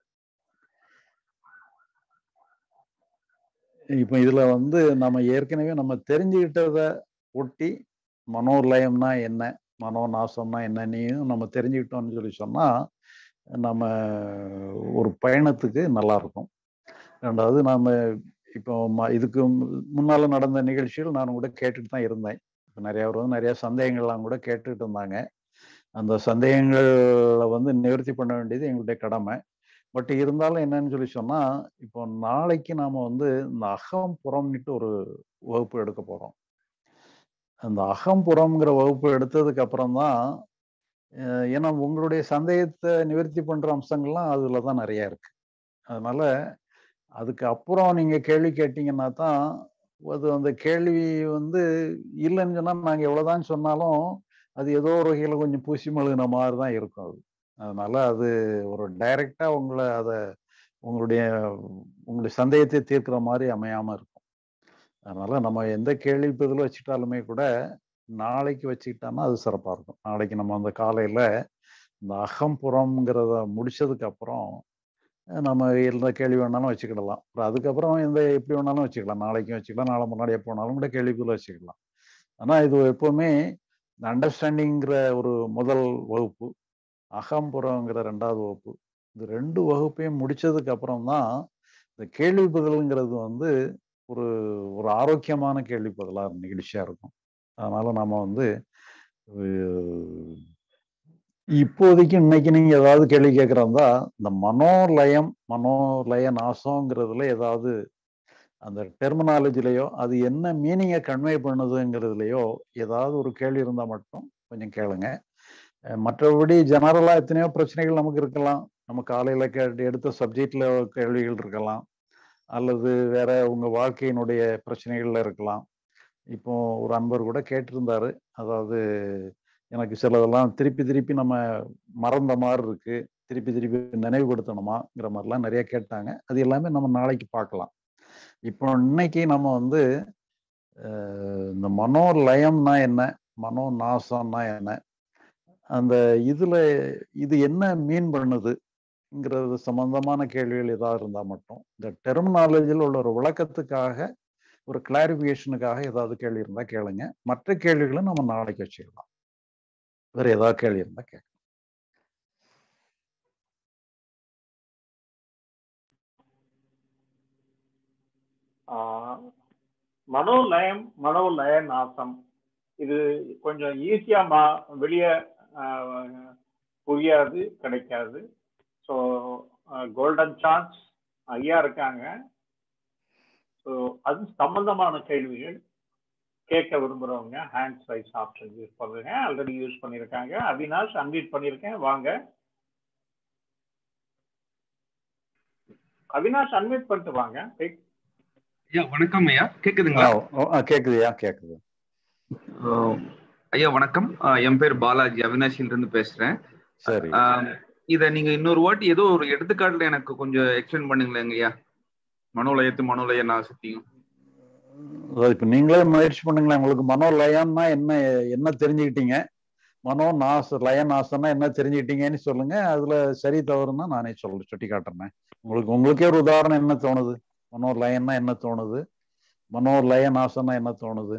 இப்போ இதுல வந்து நம்ம ஏற்கனவே நம்ம தெரிஞ்சுக்கிட்டத ஒட்டி மனோலயம்னா என்ன மனோ நாசம்னா என்னன்னையும் நம்ம தெரிஞ்சுக்கிட்டோம்னு சொல்லி சொன்னா நம்ம ஒரு பயணத்துக்கு நல்லா இருக்கும் ரெண்டாவது நாம இப்போ இதுக்கு முன்னால நடந்த நிகழ்ச்சிகள் நான் கூட கேட்டுட்டு தான் இருந்தேன் இப்போ நிறைய பேர் வந்து நிறைய சந்தேகங்கள்லாம் கூட கேட்டுட்டு இருந்தாங்க அந்த சந்தேகங்களை வந்து நிவர்த்தி பண்ண வேண்டியது எங்களுடைய கடமை பட் இருந்தாலும் என்னன்னு சொல்லி சொன்னா இப்போ நாளைக்கு நாம வந்து இந்த அகம் புறம்னுட்டு ஒரு வகுப்பு எடுக்க போறோம் அந்த அகம்புறம்ங்கிற வகுப்பு எடுத்ததுக்கு அப்புறம் தான் ஏன்னா உங்களுடைய சந்தேகத்தை நிவர்த்தி பண்ற அம்சங்கள்லாம் அதுல தான் நிறைய இருக்கு அதனால அதுக்கு அப்புறம் நீங்க கேள்வி கேட்டீங்கன்னா தான் அது அந்த கேள்வி வந்து இல்லைன்னு சொன்னா நாங்க எவ்வளவுதான் சொன்னாலும் அது ஏதோ ஒரு வகையில கொஞ்சம் பூசி மழுகின மாதிரி தான் இருக்கும் அது அதனால அது ஒரு டைரக்டா உங்களை அதை உங்களுடைய உங்களுடைய சந்தேகத்தை தீர்க்கிற மாதிரி அமையாம இருக்கும் அதனால நம்ம எந்த கேள்வி பதில் வச்சுட்டாலுமே கூட நாளைக்கு வச்சுக்கிட்டோம்னா அது சிறப்பா இருக்கும் நாளைக்கு நம்ம அந்த காலையில இந்த அகம்புறம்ங்கிறத முடிச்சதுக்கு அப்புறம் நம்ம எந்த கேள்வி வேணாலும் வச்சுக்கிடலாம் அப்புறம் அதுக்கப்புறம் எந்த எப்படி வேணாலும் வச்சுக்கலாம் நாளைக்கும் வச்சுக்கலாம் நாளை முன்னாடி எப்போ வேணாலும் கூட கேள்வி பதில் வச்சுக்கலாம் ஆனா இது எப்பவுமே இந்த அண்டர்ஸ்டாண்டிங்கிற ஒரு முதல் வகுப்பு அகம்புறங்கிற ரெண்டாவது வகுப்பு இந்த ரெண்டு வகுப்பையும் முடிச்சதுக்கு அப்புறம் தான் இந்த கேள்வி பதில்ங்கிறது வந்து ஒரு ஒரு ஆரோக்கியமான கேள்வி பதிலா நிகழ்ச்சியா இருக்கும் அதனால நாம வந்து இப்போதைக்கு இன்னைக்கு நீங்க ஏதாவது கேள்வி கேட்கறதா இந்த மனோலயம் மனோலய நாசங்கிறதுல ஏதாவது அந்த டெர்மினாலஜிலையோ அது என்ன மீனிங்கை கன்வே பண்ணுதுங்கிறதுலையோ ஏதாவது ஒரு கேள்வி இருந்தால் மட்டும் கொஞ்சம் கேளுங்க அஹ் மற்றபடி ஜெனரலாக எத்தனையோ பிரச்சனைகள் நமக்கு இருக்கலாம் நம்ம காலையில் கே எடுத்த சப்ஜெக்டில் கேள்விகள் இருக்கலாம் அல்லது வேற உங்க வாழ்க்கையினுடைய பிரச்சனைகள்ல இருக்கலாம் இப்போ ஒரு அன்பர் கூட கேட்டிருந்தாரு அதாவது எனக்கு சிலதெல்லாம் திருப்பி திருப்பி நம்ம மறந்த மாதிரி இருக்கு திருப்பி திருப்பி நினைவுபடுத்தணுமாங்கிற மாதிரிலாம் நிறைய கேட்டாங்க அது எல்லாமே நம்ம நாளைக்கு பார்க்கலாம் இப்போ இன்னைக்கு நம்ம வந்து அஹ், இந்த மனோ லயம்னா என்ன மனோ நாசம்னா என்ன அந்த இதுல இது என்ன மீன் பண்ணுதுங்கிறது சம்பந்தமான கேள்விகள் ஏதாவது இருந்தா மட்டும் இந்த டெர்மினாலஜியில் உள்ள ஒரு விளக்கத்துக்காக ஒரு கிளாரிபிகேஷனுக்காக ஏதாவது கேள்வி இருந்தா கேளுங்க மற்ற கேள்விகளை நம்ம நாளைக்கு வச்சுக்கலாம் வேற ஏதாவது கேள்வி இருந்தா கேட்க ஆஹ் மனோலயம் மனோலய நாசம் இது கொஞ்சம் ஈஸியா மா வெளியே புரியாது கிடைக்காது ஸோ கோல்டன் சான்ஸ் ஐயா இருக்காங்க ஸோ அது சம்பந்தமான கேள்விகள் கேட்க விரும்புறவங்க ஹேண்ட் சைஸ் ஆப்ஷன் யூஸ் பண்ணுங்க ஆல்ரெடி யூஸ் பண்ணியிருக்காங்க அவினாஷ் அன்மியூட் பண்ணியிருக்கேன் வாங்க அவினாஷ் அன்மியூட் பண்ணிட்டு வாங்க ஐயா வணக்கம் ஐயா கேக்குதுங்களா கேக்குதுயா கேக்குது ஆஹ் ஐயா வணக்கம் ஆஹ் என் பேர் பாலாஜி அவினாஷில இருந்து பேசுறேன் சரி ஆஹ் இத நீங்க இன்னொரு வாட்டி ஏதோ ஒரு எடுத்துக்காட்டுல எனக்கு கொஞ்சம் எக்ஸ்பிளைன் பண்ணுங்களேங்க ஐயா மனோலயத்து மனோலய நாசத்தையும் அதாவது இப்ப நீங்களே முயற்சி பண்ணுங்களேன் உங்களுக்கு மனோ லயம்னா என்ன என்ன தெரிஞ்சுக்கிட்டீங்க மனோ நாச லய நாசம்னா என்ன தெரிஞ்சுக்கிட்டீங்கன்னு சொல்லுங்க அதுல சரி தவறுன்னா நானே சொல்ல சுட்டி காட்டுறேன் உங்களுக்கு உங்களுக்கே ஒரு உதாரணம் என்ன தோணுது மனோ லயம்னா என்ன தோணுது மனோ லய நாசம்னா என்ன தோணுது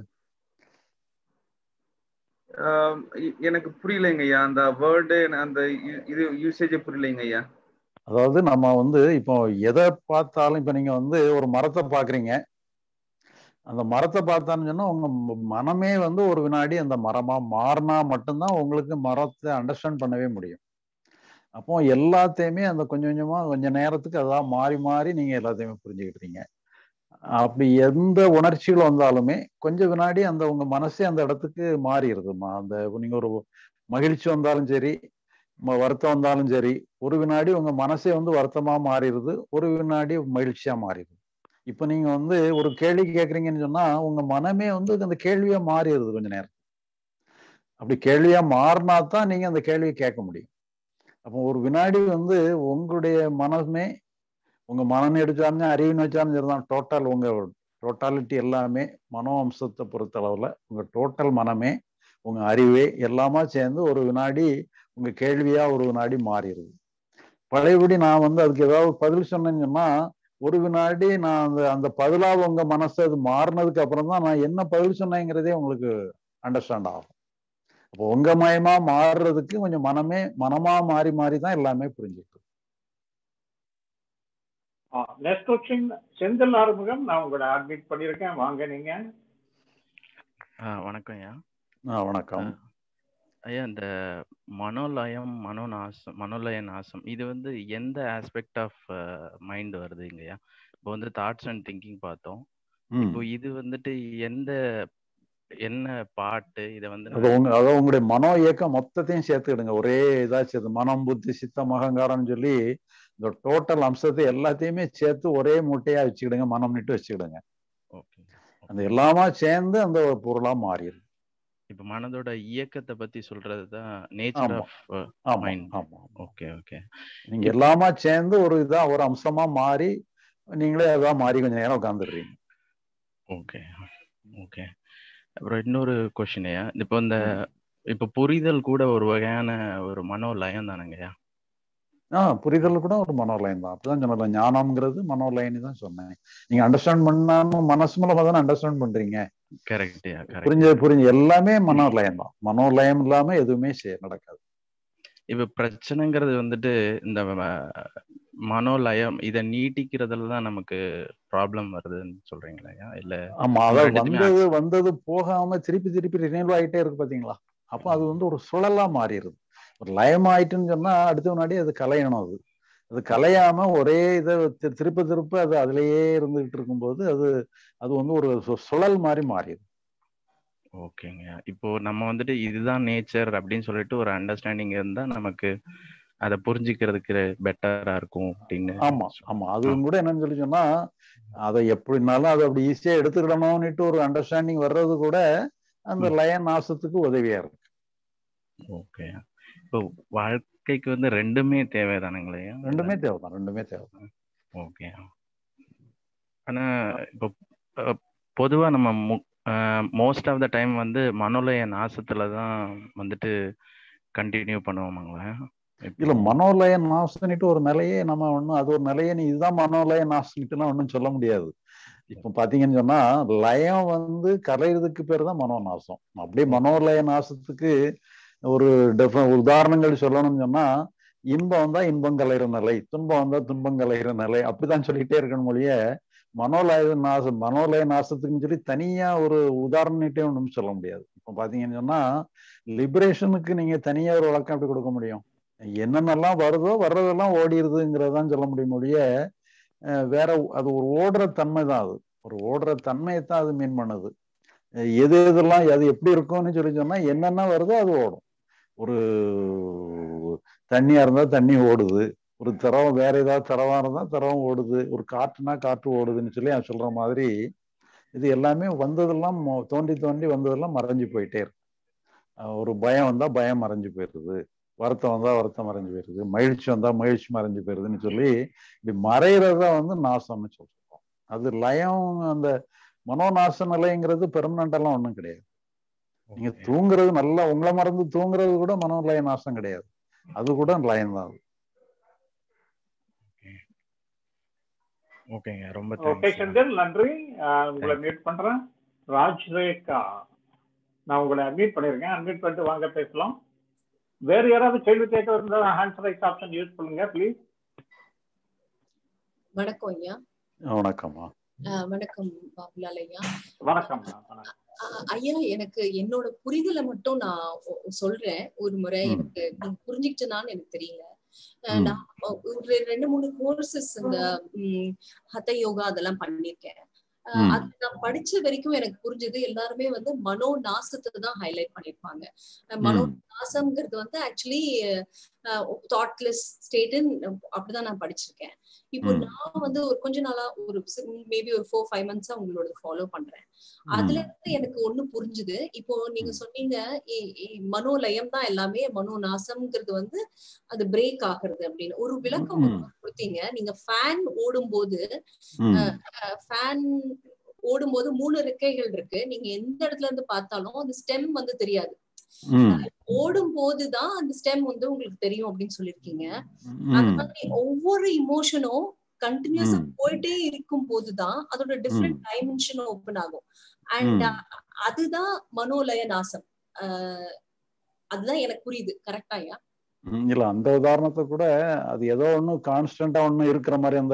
ஆஹ் எ- எனக்கு புரியலைங்க ஐயா அந்த வேர்டு அந்த இ- இது யூசேஜ் புரியலைங்க ஐயா அதாவது நம்ம வந்து இப்போ எதை பார்த்தாலும் இப்போ நீங்க வந்து ஒரு மரத்தை பாக்குறீங்க அந்த மரத்தை பார்த்தான்னு சொன்னா உங்க ம- மனமே வந்து ஒரு வினாடி அந்த மரமா மாறினா மட்டும்தான் உங்களுக்கு மரத்தை அண்டர்ஸ்டாண்ட் பண்ணவே முடியும் அப்போ எல்லாத்தையுமே அந்த கொஞ்சம் கொஞ்சமா கொஞ்ச நேரத்துக்கு அதான் மாறி மாறி நீங்க எல்லாத்தையுமே புரிஞ்சுக்கிட்டீங்க அப்படி எந்த உணர்ச்சிகள் வந்தாலுமே கொஞ்ச வினாடி அந்த உங்க மனசே அந்த இடத்துக்கு மாறிடுதுமா அந்த நீங்க ஒரு மகிழ்ச்சி வந்தாலும் சரி ம- வருத்தம் வந்தாலும் சரி ஒரு வினாடி உங்க மனசே வந்து வருத்தமா மாறிடுது ஒரு வினாடி மகிழ்ச்சியா மாறிடுது இப்ப நீங்க வந்து ஒரு கேள்வி கேட்குறீங்கன்னு சொன்னா உங்க மனமே வந்து அந்த கேள்வியா மாறிடுது கொஞ்ச நேரம் அப்படி கேள்வியா மாறினா தான் நீங்க அந்த கேள்வியை கேட்க முடியும் அப்போ ஒரு வினாடி வந்து உங்களுடைய மனமே உங்க மனம் எடுத்தாலும் அறிவுன்னு வச்சாலும் சரிதான் டோட்டல் உங்க டோட்டாலிட்டி எல்லாமே மனோ அம்சத்தை பொறுத்தளவுல உங்க டோட்டல் மனமே உங்க அறிவே எல்லாமா சேர்ந்து ஒரு வினாடி உங்க கேள்வியா ஒரு வினாடி மாறிடுது பழையபடி நான் வந்து அதுக்கு ஏதாவது பதில் சொன்னேன்னு சொன்னா ஒரு வினாடி நான் அந்த அந்த பதிலா உங்க மனசு அது மாறினதுக்கு அப்புறம் தான் நான் என்ன பதில் சொன்னேங்கிறதே உங்களுக்கு அண்டர்ஸ்டாண்ட் ஆகும் அப்போ உங்க மயமா மாறுறதுக்கு கொஞ்சம் மனமே மனமா மாறி மாறி தான் எல்லாமே புரிஞ்சுக்கிட்டு நெக்ஸ்ட் கொஸ்டின் செந்தில் ஆறுமுகம் நான் உங்களை அட்மிட் பண்ணியிருக்கேன் வாங்க நீங்க ஆ வணக்கம் ஐயா ஆ வணக்கம் ஐயா இந்த மனோலயம் மனோநாசம் மனோலய நாசம் இது வந்து எந்த ஆஸ்பெக்ட் ஆஃப் மைண்ட் வருதுங்க ஐயா இப்போ வந்து தாட்ஸ் அண்ட் திங்கிங் பார்த்தோம் ம் இப்போ இது வந்துட்டு எந்த என்ன பாட்டு இதை வந்து அது நான் உங்க அதாவது உங்களுடைய மனோ இயக்கம் மொத்தத்தையும் சேர்த்துக்கிடுங்க ஒரே இதா சேர்த்து மனம் புத்தி சித்தம் அகங்காரம்னு சொல்லி இந்த டோட்டல் அம்சத்தை எல்லாத்தையுமே சேர்த்து ஒரே மூட்டையா வச்சுக்கிடுங்க மனம்னுட்டு வச்சுக்கிடுங்க ஓகே அந்த எல்லாமா சேர்ந்து அந்த ஒரு பொருளா மாறிடும் இப்போ மனதோட இயக்கத்தை பத்தி சொல்றது தான் நேச்சர் ஆமா. ஆஃப் ஆமா Mind. ஆமா ஓகே ஓகே நீங்க எல்லாமா சேர்ந்து ஒரு இதா ஒரு அம்சமா மாறி நீங்களே அதா மாறி கொஞ்ச நேரம் உட்காந்துடுறீங்க ஓகே ஓகே அப்புறம் இன்னொரு கொஷின் ஐயா இப்போ இந்த இப்போ புரிதல் கூட ஒரு வகையான ஒரு மனோலயம் தானங்கய்யா ஆ புரிதல் கூட ஒரு மனோலயம் தான் அப்படிதான் சொன்னல ஞானம்ங்கிறது மனோலயம்னு தான் சொன்னேன் நீங்க அண்டர்ஸ்டாண்ட் பண்ணாம மனசு மூலமா தானே அண்டர்ஸ்டாண்ட் பண்றீங்க கரெக்ட்யா கரெக்ட் புரிஞ்ச புரிஞ்சு எல்லாமே மனோலயம் தான் மனோலயம் இல்லாம எதுவுமே செ- நடக்காது இப்ப பிரச்சனைங்கிறது வந்துட்டு இந்த ம- மனோலயம் இதை நீட்டிக்கிறதுல தான் நமக்கு ப்ராப்ளம் வருதுன்னு சொல்றீங்களா ஐயா? இல்ல ஆமா அதாவது ரெண்டுத்துமே வந்தது வந்தது போகாம திருப்பி திருப்பி ரினியூவல் ஆயிட்டே இருக்கு பாத்தீங்களா அப்ப அது வந்து ஒரு சுழலா மாறிடுது ஒரு லயம் ஆயிட்டுன்னு சொன்னா அடுத்த முன்னாடி அது கலையணும் அது அது கலையாம ஒரே இதை தி- திருப்ப திருப்ப அது அதுலயே இருந்துகிட்டு இருக்கும்போது அது அது வந்து ஒரு சு- சுழல் மாதிரி மாறிடும் ஓகேங்க இப்போ நம்ம வந்துட்டு இதுதான் நேச்சர் அப்படின்னு சொல்லிட்டு ஒரு அண்டர்ஸ்டாண்டிங் இருந்தா நமக்கு அதை புரிஞ்சுக்கிறதுக்கு பெட்டரா இருக்கும் அப்படின்னு ஆமா ஆமா அதுவும் கூட என்னன்னு சொல்லி சொன்னா அதை எப்படினாலும் அதை அப்படி ஈஸியா எடுத்துக்கிடணும்னுட்டு ஒரு அண்டர்ஸ்டாண்டிங் வர்றது கூட அந்த ம். லய நாசத்துக்கு உதவியா இருக்கு ஓகே இப்போ வாழ்க்கைக்கு வந்து ரெண்டுமே தேவைதானுங்களே ரெண்டுமே தேவைதான் ரெண்டுமே தேவை ஓகே ஆனா இப்போ அஹ், பொதுவா நம்ம மோஸ்ட் ஆஃப் த டைம் வந்து மனோலய நாசத்துல தான் வந்துட்டு கண்டினியூ பண்ணுவோமாங்களா இப்போ- இல்ல மனோலய நாசம்னுட்டு ஒரு நிலையே நம்ம ஒண்ணும் அது ஒரு நிலையை நீ இதுதான் மனோலய நாசம்னுட்டுலாம் ஒண்ணும் சொல்ல முடியாது இப்ப பாத்தீங்கன்னு சொன்னா லயம் வந்து கலையிறதுக்கு பேர் தான் மனோநாசம் அப்படியே மனோலய நாசத்துக்கு ஒரு டெஃப உதாரணங்கள் சொல்லணும்னு சொன்னா இன்பம் வந்தா இன்பம் கலைகிற நிலை துன்பம் வந்தா துன்பம் கலைகிற நிலை அப்படிதான் சொல்லிட்டே இருக்கணும் மொழிய மனோலய நாசம் மனோலய நாசத்துக்குன்னு சொல்லி தனியா ஒரு உதாரணம்னுட்டே ஒண்ணும் சொல்ல முடியாது இப்ப பாத்தீங்கன்னு சொன்னா லிபரேஷனுக்கு நீங்க தனியா ஒரு விளக்கம் எப்படி கொடுக்க முடியும் என்னென்னலாம் வருதோ வர்றதெல்லாம் ஓடிடுதுங்கிறதான் சொல்ல முடியும் ஒழிய அஹ் வேற அது ஒரு ஓடுற தன்மை தான் அது ஒரு ஓடுற தன்மையை தான் அது மீன் பண்ணுது அஹ் எது எதெல்லாம் அது எப்படி இருக்கும்னு சொல்லி சொன்னா என்னென்ன வருதோ அது ஓடும் ஒரு தண்ணியா இருந்தா தண்ணி ஓடுது ஒரு திரவம் வேற ஏதாவது திரவம் இருந்தா திரவம் ஓடுது ஒரு காற்றுனா காற்று ஓடுதுன்னு சொல்லி அவன் சொல்ற மாதிரி இது எல்லாமே வந்ததெல்லாம் மொ- தோண்டி தோண்டி வந்ததெல்லாம் மறைஞ்சு போயிட்டே இருக்கு அஹ் ஒரு பயம் வந்தா பயம் மறைஞ்சு போயிடுது வருத்தம் வந்தா வருத்தம் மறைஞ்சு போயிருது மகிழ்ச்சி வந்தா மகிழ்ச்சி மறைஞ்சு போயிருதுன்னு சொல்லி இப்படி மறைகிறத வந்து நாசம்னு சொல்றோம் அது லயம் அந்த மனோநாச நிலைங்கிறது பெர்மனண்ட் எல்லாம் ஒண்ணும் கிடையாது நீங்க Okay. தூங்குறது நல்லா உங்களை மறந்து தூங்குறது கூட மனோலய நாசம் கிடையாது அது கூட லயம் தான் ஓகேங்க ரொம்ப ஓகே தேங்க்ஸ் செந்தில் நன்றி ஆஹ் உங்களை மீட் பண்றேன் ராஜ் ரேகா நான் உங்களை அட்மிட் பண்ணிருக்கேன் அட்மிட் பண்ணிட்டு வாங்க பேசலாம் வேற யாராவது கேள்வி கேட்க இருந்தா ஹேண்ட் ரைஸ் ஆப்ஷன் யூஸ் பண்ணுங்க ப்ளீஸ் வணக்கம் ஐயா வணக்கம்மா அஹ் வணக்கம் பாபுலால் ஐயா வணக்கம் வணக்கம் அஹ் ஐயா எனக்கு என்னோட புரிதலை மட்டும் நான் ஒ- சொல்றேன் ஒரு முறை ம். எனக்கு நீங்க புரிஞ்சுக்கிட்டனான்னு எனக்கு தெரியல அஹ் ம். நான் ஒரு ரெண்டு மூணு கோர்சஸ் இந்த ம், ஹத யோகா அதெல்லாம் பண்ணிருக்கேன் அஹ் ம். அது நான் படிச்ச வரைக்கும் எனக்கு புரிஞ்சது எல்லாருமே வந்து மனோ நாசத்தை தான் ஹைலைட் பண்ணிருப்பாங்க அஹ் மனோ ம். நாசம்ங்கிறது வந்து ஆக்சுவலி தாட்லெஸ் ஸ்டேட்டுன்னு அப்படிதான் நான் படிச்சிருக்கேன் இப்போ ம். நான் வந்து ஒரு கொஞ்ச நாளா ஒரு மேபி ஒரு ஃபோர் ஃபைவ் மந்த்ஸா உங்களோட ஃபாலோ பண்றேன் அதுல இருந்து எனக்கு ஒண்ணு புரிஞ்சுது இப்போ நீங்க சொன்னீங்க இ- இ- மனோலயம் தான் எல்லாமே மனோ நாசம்ங்கிறது வந்து அது பிரேக் ஆகுறது அப்படின்னு ஒரு விளக்கம் ம். கொடுத்தீங்க நீங்க ஃபேன் ஓடும்போது ம். ஃபேன் ஓடும்போது மூணு ரெக்கைகள் இருக்கு நீங்க எந்த இடத்துல இருந்து பார்த்தாலும் அந்த ஸ்டெம் வந்து தெரியாது ம். ஓடும் போதுதான் அந்த ஸ்டெம் வந்து உங்களுக்கு தெரியும் அப்படின்னு சொல்லியிருக்கீங்க அந்த ம். மாதிரி ஒவ்வொரு இமோஷனும் கண்டினியூஸா ம். போயிட்டே இருக்கும் போதுதான் அதோட டிஃப்ரெண்ட் டைமென்ஷன் ஓபன் ஆகும் அண்ட் ம். அதுதான் மனோலய நாசம் அஹ் அதுதான் எனக்கு புரியுது கரெக்டா ஐயா ம், இல்ல அந்த உதாரணத்தை கூட அது ஏதோ ஒண்ணு கான்ஸ்டன்டா ஒண்ணு இருக்கிற மாதிரி அந்த